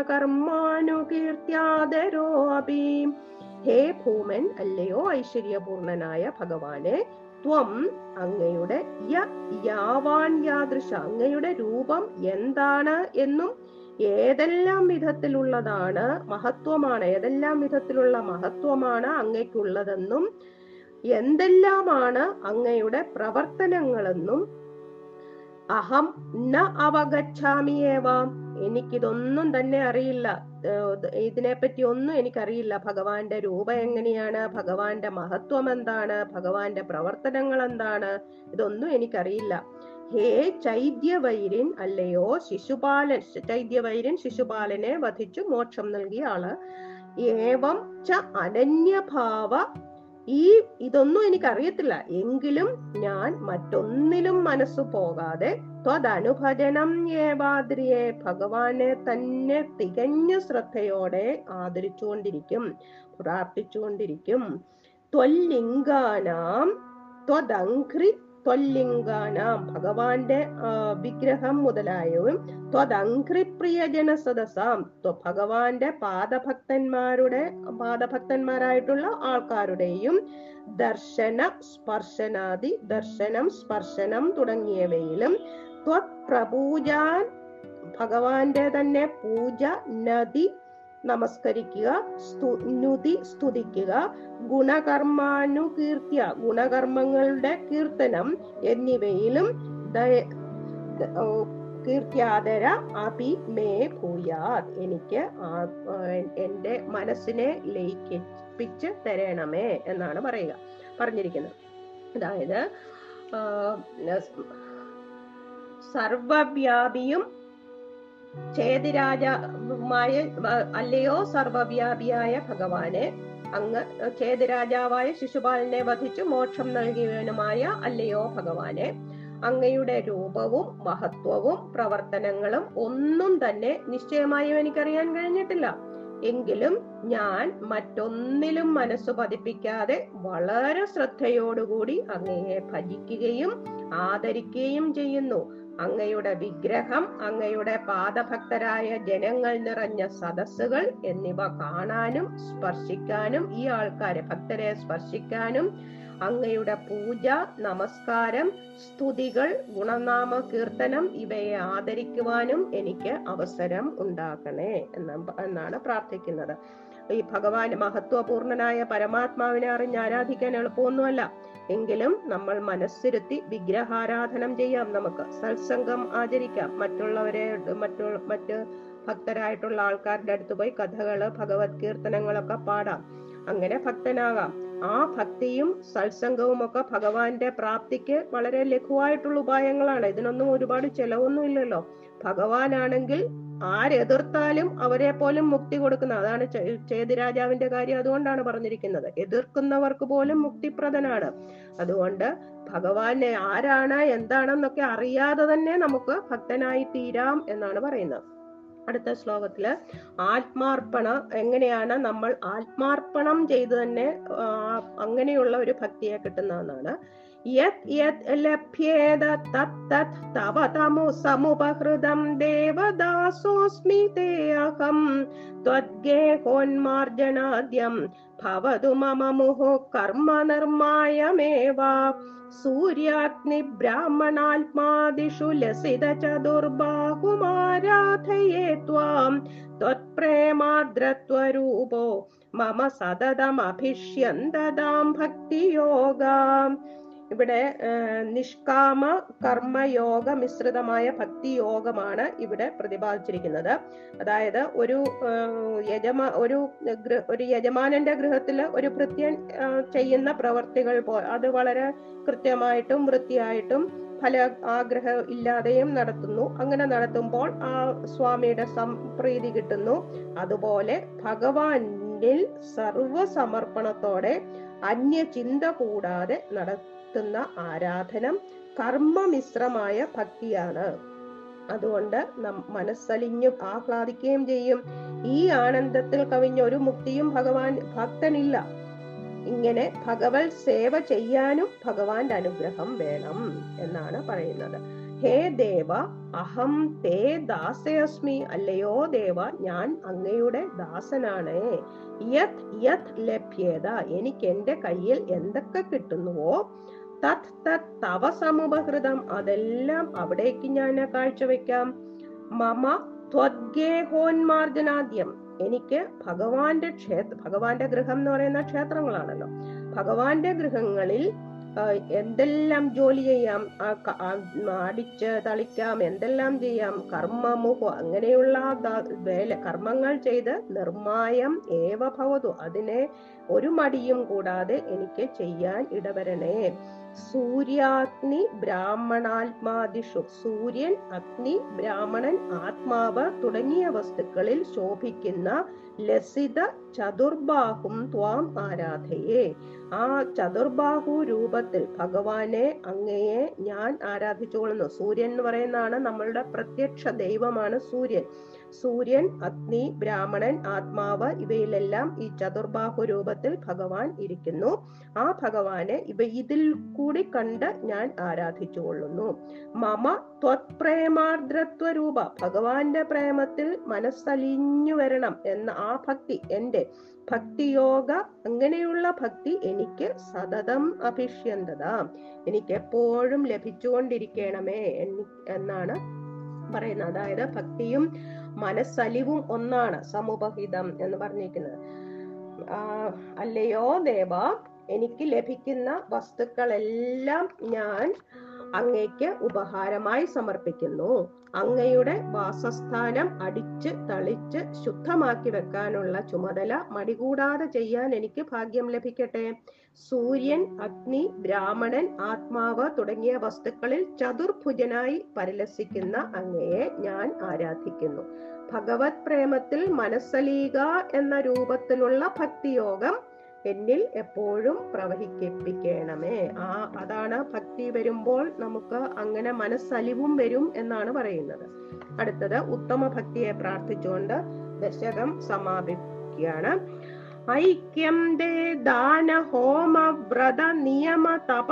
ഗുണകർമാനുകീർത്തിയാദരോപി ഹേ ഭൂമൻ അല്ലയോ ഐശ്വര്യപൂർണനായ ഭഗവാനെ ത്വം അങ്ങയുടെ യ യാവാൻ യാദൃശ അങ്ങയുടെ രൂപം എന്താണ് എന്നും ഏതെല്ലാം വിധത്തിലുള്ളതാണ് മഹത്വമാണ് ഏതെല്ലാം വിധത്തിലുള്ള മഹത്വമാണ് അങ്ങയ്ക്കുള്ളതെന്നും എന്തെല്ലാമാണ് അങ്ങയുടെ പ്രവർത്തനങ്ങളെന്നും അഹം ന അവഗച്ഛാമിയേവാം എനിക്കിതൊന്നും തന്നെ അറിയില്ല ഏഹ് ഇതിനെപ്പറ്റി ഒന്നും എനിക്കറിയില്ല ഭഗവാന്റെ രൂപം എങ്ങനെയാണ് ഭഗവാന്റെ മഹത്വം എന്താണ് ഭഗവാന്റെ പ്രവർത്തനങ്ങൾ എന്താണ് ഇതൊന്നും എനിക്കറിയില്ല ഹേ ചൈദ്യവൈര്യൻ അല്ലയോ ശിശുപാലൻ ചൈദ്യവൈര്യൻ ശിശുപാലനെ വധിച്ചു മോക്ഷം നൽകിയ ആള് ഏവം ച അനന്യഭാവ ഈ ഇതൊന്നും എനിക്കറിയത്തില്ല എങ്കിലും ഞാൻ മറ്റൊന്നിലും മനസ്സു പോകാതെ ത്വദനുഭജനം ഏവാദ്രിയെ ഭഗവാനെ തന്നെ തികഞ്ഞ ശ്രദ്ധയോടെ ആദരിച്ചുകൊണ്ടിരിക്കും പ്രാർത്ഥിച്ചുകൊണ്ടിരിക്കും ത്വല്ലിംഗാനാം ത്വദംഘ്രി ത്വല്ലിംഗാനാം ഭഗവാന്റെ ആ, വിഗ്രഹം മുതലായവും ത്വദംഘ്രി പ്രിയജന സദസാം ത്വ- ഭഗവാന്റെ പാദഭക്തന്മാരുടെ പാദഭക്തന്മാരായിട്ടുള്ള ആൾക്കാരുടെയും ദർശന സ്പർശനാദി ദർശനം സ്പർശനം തുടങ്ങിയവയിലും ത്വത് പ്രപൂജാൻ ഭഗവാന്റെ തന്നെ പൂജ നദി നമസ്കരിക്കുക സ്തു- നുതി സ്തുതിക്കുക ഗുണകർമാനുകീർത്തിയ ഗുണകർമ്മങ്ങളുടെ കീർത്തനം എന്നിവയിലും ദയ- ദ- ഓ, കീർത്തിയാദര അപി മേ ഭൂയാത് എനിക്ക് ആ- ആ, എന്റെ മനസ്സിനെ ലയിപ്പിച്ച് തരണമേ എന്നാണ് പറയുക പറഞ്ഞിരിക്കുന്നത് അതായത് ആ, സർവവ്യാപിയും ചേതിരാജമായ അല്ലയോ സർവവ്യാപിയായ ഭഗവാനെ അങ്ങ് ചേതിരാജാവായ ശിശുപാലനെ വധിച്ചു മോക്ഷം നൽകിയവനുമായ അല്ലയോ ഭഗവാനെ അങ്ങയുടെ രൂപവും മഹത്വവും പ്രവർത്തനങ്ങളും ഒന്നും തന്നെ നിശ്ചയമായും എനിക്കറിയാൻ കഴിഞ്ഞിട്ടില്ല എങ്കിലും ഞാൻ മറ്റൊന്നിലും മനസ്സ് പതിപ്പിക്കാതെ വളരെ ശ്രദ്ധയോടുകൂടി അങ്ങയെ ഭജിക്കുകയും ആദരിക്കുകയും ചെയ്യുന്നു അങ്ങയുടെ വിഗ്രഹം അങ്ങയുടെ പാദഭക്തരായ ജനങ്ങൾ നിറഞ്ഞ സദസ്സുകൾ എന്നിവ കാണാനും സ്പർശിക്കാനും ഈ ആൾക്കാരെ ഭക്തരെ സ്പർശിക്കാനും അങ്ങയുടെ പൂജ നമസ്കാരം സ്തുതികൾ ഗുണനാമ കീർത്തനം ഇവയെ ആദരിക്കുവാനും എനിക്ക് അവസരം ഉണ്ടാക്കണേ എന്ന എന്നാണ് പ്രാർത്ഥിക്കുന്നത് ഈ ഭഗവാൻ മഹത്വപൂർണനായ പരമാത്മാവിനെ അറിഞ്ഞ് ആരാധിക്കാൻ എളുപ്പമൊന്നുമല്ല എങ്കിലും നമ്മൾ മനസ്സിരുത്തി വിഗ്രഹാരാധനം ചെയ്യാം നമുക്ക് സത്സംഗം ആചരിക്കാം മറ്റുള്ളവരെ മറ്റു മറ്റ് ഭക്തരായിട്ടുള്ള ആൾക്കാരുടെ അടുത്ത് പോയി കഥകള് ഭഗവത് കീർത്തനങ്ങളൊക്കെ പാടാം അങ്ങനെ ഭക്തനാകാം ആ ഭക്തിയും സത്സംഗവും ഒക്കെ ഭഗവാന്റെ പ്രാപ്തിക്ക് വളരെ ലഘുവായിട്ടുള്ള ഉപായങ്ങളാണ് ഇതിനൊന്നും ഒരുപാട് ചെലവൊന്നും ഇല്ലല്ലോ ഭഗവാനാണെങ്കിൽ ആരെതിർത്താലും അവരെ പോലും മുക്തി കൊടുക്കുന്ന അതാണ് ചേ- ചേതിരാജാവിന്റെ കാര്യം അതുകൊണ്ടാണ് പറഞ്ഞിരിക്കുന്നത് എതിർക്കുന്നവർക്ക് പോലും മുക്തിപ്രദനാണ് അതുകൊണ്ട് ഭഗവാനെ ആരാണ് എന്താണെന്നൊക്കെ അറിയാതെ തന്നെ നമുക്ക് ഭക്തനായി തീരാം എന്നാണ് പറയുന്നത് അടുത്ത ശ്ലോകത്തില് ആത്മാർപ്പണ എങ്ങനെയാണ് നമ്മൾ ആത്മാർപ്പണം ചെയ്ത് തന്നെ ആ, അങ്ങനെയുള്ള ഒരു ഭക്തിയെ കിട്ടുന്നതെന്നാണ് യത് യത് ലഭ്യേത തത് തത് തവ തമു സമുപഹൃതം ദേവദാസോസ്മി തേ അഹം ത്വദ്ഗേഹോന്മാർജനാദ്യം ഭവതു മമ മുഹു കർമ്മ നിർമായമേവ സൂര്യാഗ്നി ബ്രാഹ്മണാത്മാദിഷു ലസിത ചതുർബാഹുമാരാധയേ ത്വാം ത്വത്പ്രേമാർദ്രത്വരൂപോ മമ സതതമഭിഷ്യന്തതാം ഭക്തിയോഗാം ഇവിടെ ആ, നിഷ്കാമ കർമ്മയോഗ മിശ്രിതമായ ഭക്തിയോഗമാണ് ഇവിടെ പ്രതിപാദിച്ചിരിക്കുന്നത് അതായത് ഒരു ആ, യജമാ ഒരു ഗൃ- ഒരു യജമാനന്റെ ഗൃഹത്തില് ഒരു ഭൃത്യൻ ആ, ചെയ്യുന്ന പ്രവർത്തികൾ പോ അത് വളരെ കൃത്യമായിട്ടും വൃത്തിയായിട്ടും ഫല ആഗ്രഹം ഇല്ലാതെയും നടത്തുന്നു അങ്ങനെ നടത്തുമ്പോൾ ആ സ്വാമിയുടെ സംപ്രീതി കിട്ടുന്നു അതുപോലെ ഭഗവാനിൽ സർവസമർപ്പണത്തോടെ അന്യചിന്ത കൂടാതെ നടത്തുന്ന ആരാധനം കർമ്മമിശ്രമായ ഭക്തിയാണ് അതുകൊണ്ട് നം മനസ്സലിഞ്ഞു ആഹ്ലാദിക്കുകയും ചെയ്യും ഈ ആനന്ദത്തിൽ കവിഞ്ഞ ഒരു മുക്തിയും ഭഗവാൻ ഭക്തനില്ല ഇങ്ങനെ ഭഗവത് സേവ ചെയ്യാനും ഭഗവാന്റെ അനുഗ്രഹം വേണം എന്നാണ് പറയുന്നത് ഹേ ദേവ അഹം തേ ദാസയസ്മി അല്ലയോ ദേവ ഞാൻ അങ്ങയുടെ ദാസനാണ് യത് യത് ലഭ്യത എനിക്ക് എന്റെ കയ്യിൽ എന്തൊക്കെ കിട്ടുന്നുവോ തത് തത് തവ സമുപഹൃതം അതെല്ലാം അവിടേക്ക് ഞാൻ കാഴ്ചവെക്കാം മമ ത്വദ്ഗേഹോന്മാർജനാദ്യം എനിക്ക് ഭഗവാന്റെ ക്ഷേത്ര ഭഗവാന്റെ ഗൃഹം എന്ന് പറയുന്ന ക്ഷേത്രങ്ങളാണല്ലോ ഭഗവാന്റെ ഗൃഹങ്ങളിൽ ആ, എന്തെല്ലാം ജോലി ചെയ്യാം ആ ക- ആ, അടിച്ച് തളിക്കാം എന്തെല്ലാം ചെയ്യാം കർമ്മമുഹ അങ്ങനെയുള്ള ദ- വേല കർമ്മങ്ങൾ ചെയ്ത് നിർമായം ഏവ ഭവതു അതിനെ ഒരു മടിയും കൂടാതെ എനിക്ക് ചെയ്യാൻ ഇടവരണേ സൂര്യാഗ്നി ബ്രാഹ്മണാത്മാദിഷു സൂര്യൻ അഗ്നി ബ്രാഹ്മണൻ ആത്മാവ് തുടങ്ങിയ വസ്തുക്കളിൽ ശോഭിക്കുന്ന ലസിത ചതുർബാഹും ത്വാം ആരാധയേ ആ ചതുർബാഹു രൂപത്തിൽ ഭഗവാനെ അങ്ങയെ ഞാൻ ആരാധിച്ചുകൊള്ളുന്നു സൂര്യൻ എന്ന് പറയുന്നതാണ് നമ്മളുടെ പ്രത്യക്ഷ ദൈവമാണ് സൂര്യൻ സൂര്യൻ അഗ്നി ബ്രാഹ്മണൻ ആത്മാവ് ഇവയിലെല്ലാം ഈ ചതുർബാഹു രൂപത്തിൽ ഭഗവാൻ ഇരിക്കുന്നു ആ ഭഗവാനെ ഇവ ഇതിൽ കൂടി കണ്ട് ഞാൻ ആരാധിച്ചുകൊള്ളുന്നു മമ ത്വത്പ്രേമാർദ്രത്വ രൂപ ഭഗവാന്റെ പ്രേമത്തിൽ മനസ്സലിഞ്ഞു വരണം എന്ന ആ ഭക്തി എന്റെ ഭക്തിയോഗ അങ്ങനെയുള്ള ഭക്തി എനിക്ക് സതതം അഭിഷ്യന്തത എനിക്ക് എപ്പോഴും ലഭിച്ചുകൊണ്ടിരിക്കണമേ എന്നി- എന്നാണ് പറയുന്നത് അതായത് ഭക്തിയും മനസ്സലിവും ഒന്നാണ് സമുപഹിതം എന്ന് പറഞ്ഞിരിക്കുന്നത് ആ, അല്ലയോ ദേവ എനിക്ക് ലഭിക്കുന്ന വസ്തുക്കളെല്ലാം ഞാൻ അങ്ങയ്ക്ക് ഉപഹാരമായി സമർപ്പിക്കുന്നു അങ്ങയുടെ വാസസ്ഥാനം അടിച്ച് തളിച്ച് ശുദ്ധമാക്കി വെക്കാനുള്ള ചുമതല മടികൂടാതെ ചെയ്യാൻ എനിക്ക് ഭാഗ്യം ലഭിക്കട്ടെ സൂര്യൻ അഗ്നി ബ്രാഹ്മണൻ ആത്മാവ് തുടങ്ങിയ വസ്തുക്കളിൽ ചതുർഭുജനായി പരിലസിക്കുന്ന അങ്ങയെ ഞാൻ ആരാധിക്കുന്നു ഭഗവത് പ്രേമത്തിൽ മനസ്സലീക എന്ന രൂപത്തിലുള്ള ഭക്തിയോഗം എന്നിൽ എപ്പോഴും പ്രവഹിപ്പിക്കണമേ ആ അതാണ് ഭക്തി വരുമ്പോൾ നമുക്ക് അങ്ങനെ മനസ്സലിവും വരും എന്നാണ് പറയുന്നത് അടുത്തത് ഉത്തമ ഭക്തിയെ പ്രാർത്ഥിച്ചുകൊണ്ട് ദശകം സമാപിക്കുകയാണ് ഐക്യം ദേ ദാന ഹോമ വ്രത നിയമ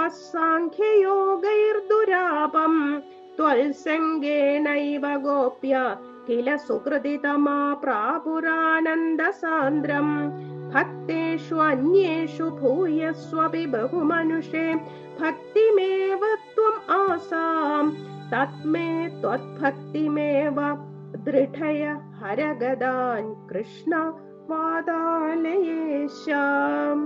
തപസ്സാഖ്യയോഗൈർദുരാപം ത്വൽസംഗേണൈവ ഗോപ്യ കില സുഹൃതിതമാ പ്രാപുരാനന്ദ സാന്ദ്രം ഭക്തേഷു അന്യേഷു ഭൂയസ്വപി ബഹുമനുഷേ ഭക്തിമേവ ത്വം ആസാം തത്മേ ത്വത്ഭക്തിമേവ ദൃഢയ ഹരഗദാൻ കൃഷ്ണ വാതാലയേശാം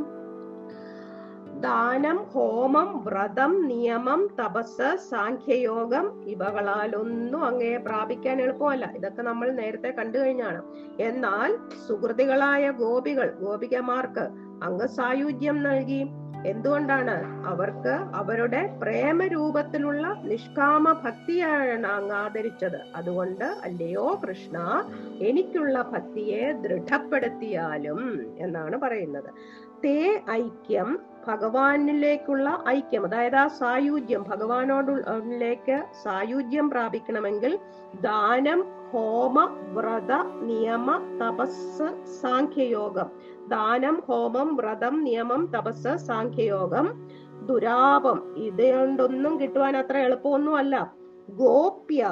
ദാനം ഹോമം വ്രതം നിയമം തപസ് സാഖ്യയോഗം ഇവകളാലൊന്നും അങ്ങയെ പ്രാപിക്കാൻ എളുപ്പമല്ല ഇതൊക്കെ നമ്മൾ നേരത്തെ കണ്ടു കഴിഞ്ഞാണ് എന്നാൽ സുഹൃതികളായ ഗോപികൾ ഗോപികമാർക്ക് അങ്ങ് സായുജ്യം നൽകി എന്തുകൊണ്ടാണ് അവർക്ക് അവരുടെ പ്രേമരൂപത്തിലുള്ള നിഷ്കാമ ഭക്തിയാണ് അങ്ങ് ആദരിച്ചത് അതുകൊണ്ട് അല്ലയോ കൃഷ്ണ എനിക്കുള്ള ഭക്തിയെ ദൃഢപ്പെടുത്തിയാലും എന്നാണ് പറയുന്നത് തേ ഐക്യം ഭഗവാനിലേക്കുള്ള ഐക്യം അതായത് ആ സായുജ്യം ഭഗവാനോടുള്ളിലേക്ക് സായുജ്യം പ്രാപിക്കണമെങ്കിൽ ദാനം ഹോമ വ്രത നിയമ തപസ് സാഖ്യയോഗം ദാനം ഹോമം വ്രതം നിയമം തപസ് സാഖ്യയോഗം ദുരാപം ഇത് കൊണ്ടൊന്നും കിട്ടുവാൻ അത്ര എളുപ്പമൊന്നും അല്ല ഗോപ്യ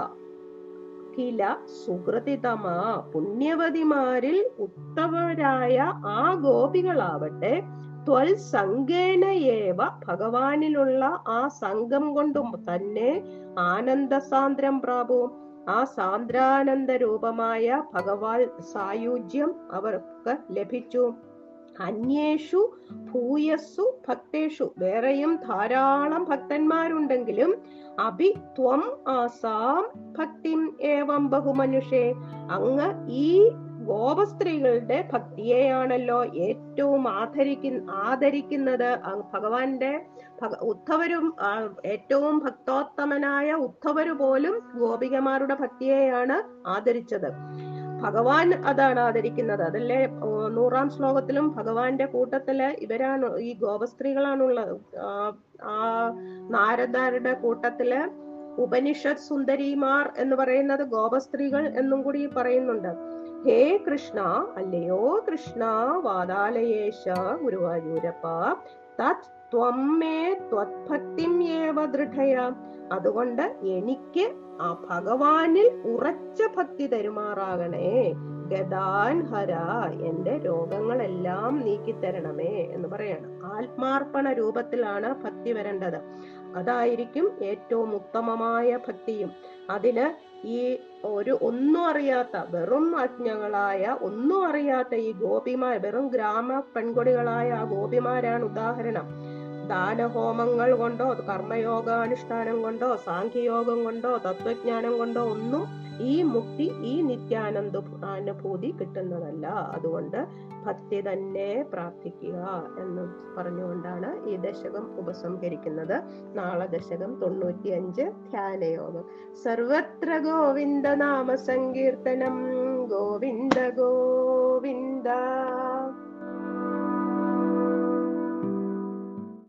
കില സുഹൃതിതമ പുണ്യവതിമാരിൽ ഉത്തമരായ ആ ഗോപികളാവട്ടെ ത്വൽ സംഗേനയേവ ഭഗവാനിലുള്ള ആ സംഘം കൊണ്ടും തന്നെ ആനന്ദസാന്ദ്രം പ്രാപു ആ സാന്ദ്രാനന്ദ രൂപമായ ഭഗവാൻ സായുജ്യം അവർക്ക് ലഭിച്ചു അന്യേഷു ഭൂയസ്സു ഭക്തേഷു വേറെയും ധാരാളം ഭക്തന്മാരുണ്ടെങ്കിലും അഭി ത്വം ആസാം ഭക്തിം ഏവം ബഹുമനുഷേ അങ്ങ് ഈ ഗോപസ്ത്രീകളുടെ ഭക്തിയെയാണല്ലോ ഏറ്റവും ആദരിക്കുന്ന ആദരിക്കുന്നത് അങ് ഭഗവാന്റെ ഭഗ ഉദ്ധവരും ആ, ഏറ്റവും ഭക്തോത്തമനായ ഉദ്ധവര് പോലും ഗോപികമാരുടെ ഭക്തിയെയാണ് ആദരിച്ചത് ഭഗവാൻ അതാണ് ആദരിക്കുന്നത് അതല്ലേ ഓ, നൂറാം ശ്ലോകത്തിലും ഭഗവാന്റെ കൂട്ടത്തില് ഇവരാണ് ഈ ഗോപസ്ത്രീകളാണുള്ളത് ആ, ആ നാരദാരുടെ കൂട്ടത്തില് ഉപനിഷത് സുന്ദരിമാർ എന്ന് പറയുന്നത് ഗോപസ്ത്രീകൾ എന്നും കൂടി പറയുന്നുണ്ട് ഹേ കൃഷ്ണ അല്ലയോ കൃഷ്ണ വാതാലയേശ ഗുരുവായൂരപ്പ തത് ത്വം മേ ത്വത്ഭക്തിം ഏവ ദൃഢയ അതുകൊണ്ട് എനിക്ക് ആ ഭഗവാനിൽ ഉറച്ച ഭക്തി തരുമാറാകണേ ഗദാൻ ഹര എന്റെ രോഗങ്ങളെല്ലാം നീക്കിത്തരണമേ എന്ന് പറയാണ് ആത്മാർപ്പണ രൂപത്തിലാണ് ഭക്തി വരേണ്ടത് അതായിരിക്കും ഏറ്റവും ഉത്തമമായ ഭക്തിയും അതിന് ഈ ഒരു ഒന്നും അറിയാത്ത വെറും അജ്ഞങ്ങളായ ഒന്നും അറിയാത്ത ഈ ഗോപിമാർ വെറും ഗ്രാമ പെൺകൊടികളായ ആ ഗോപിമാരാണ് ഉദാഹരണം ദാനഹോമങ്ങൾ കൊണ്ടോ കർമ്മയോഗാനുഷ്ഠാനം കൊണ്ടോ സാഖ്യയോഗം കൊണ്ടോ തത്വജ്ഞാനം കൊണ്ടോ ഒന്നും ഈ മുക്തി ഈ നിത്യാനന്ദ അനുഭൂതി കിട്ടുന്നതല്ല അതുകൊണ്ട് ഭക്തി തന്നെ പ്രാർത്ഥിക്കുക എന്ന് പറഞ്ഞുകൊണ്ടാണ് ഈ ദശകം ഉപസംഹരിക്കുന്നത് നാളെ ദശകം തൊണ്ണൂറ്റി അഞ്ച് ധ്യാനയോഗം സർവത്ര ഗോവിന്ദ നാമ സങ്കീർത്തനം ഗോവിന്ദ ഗോവിന്ദ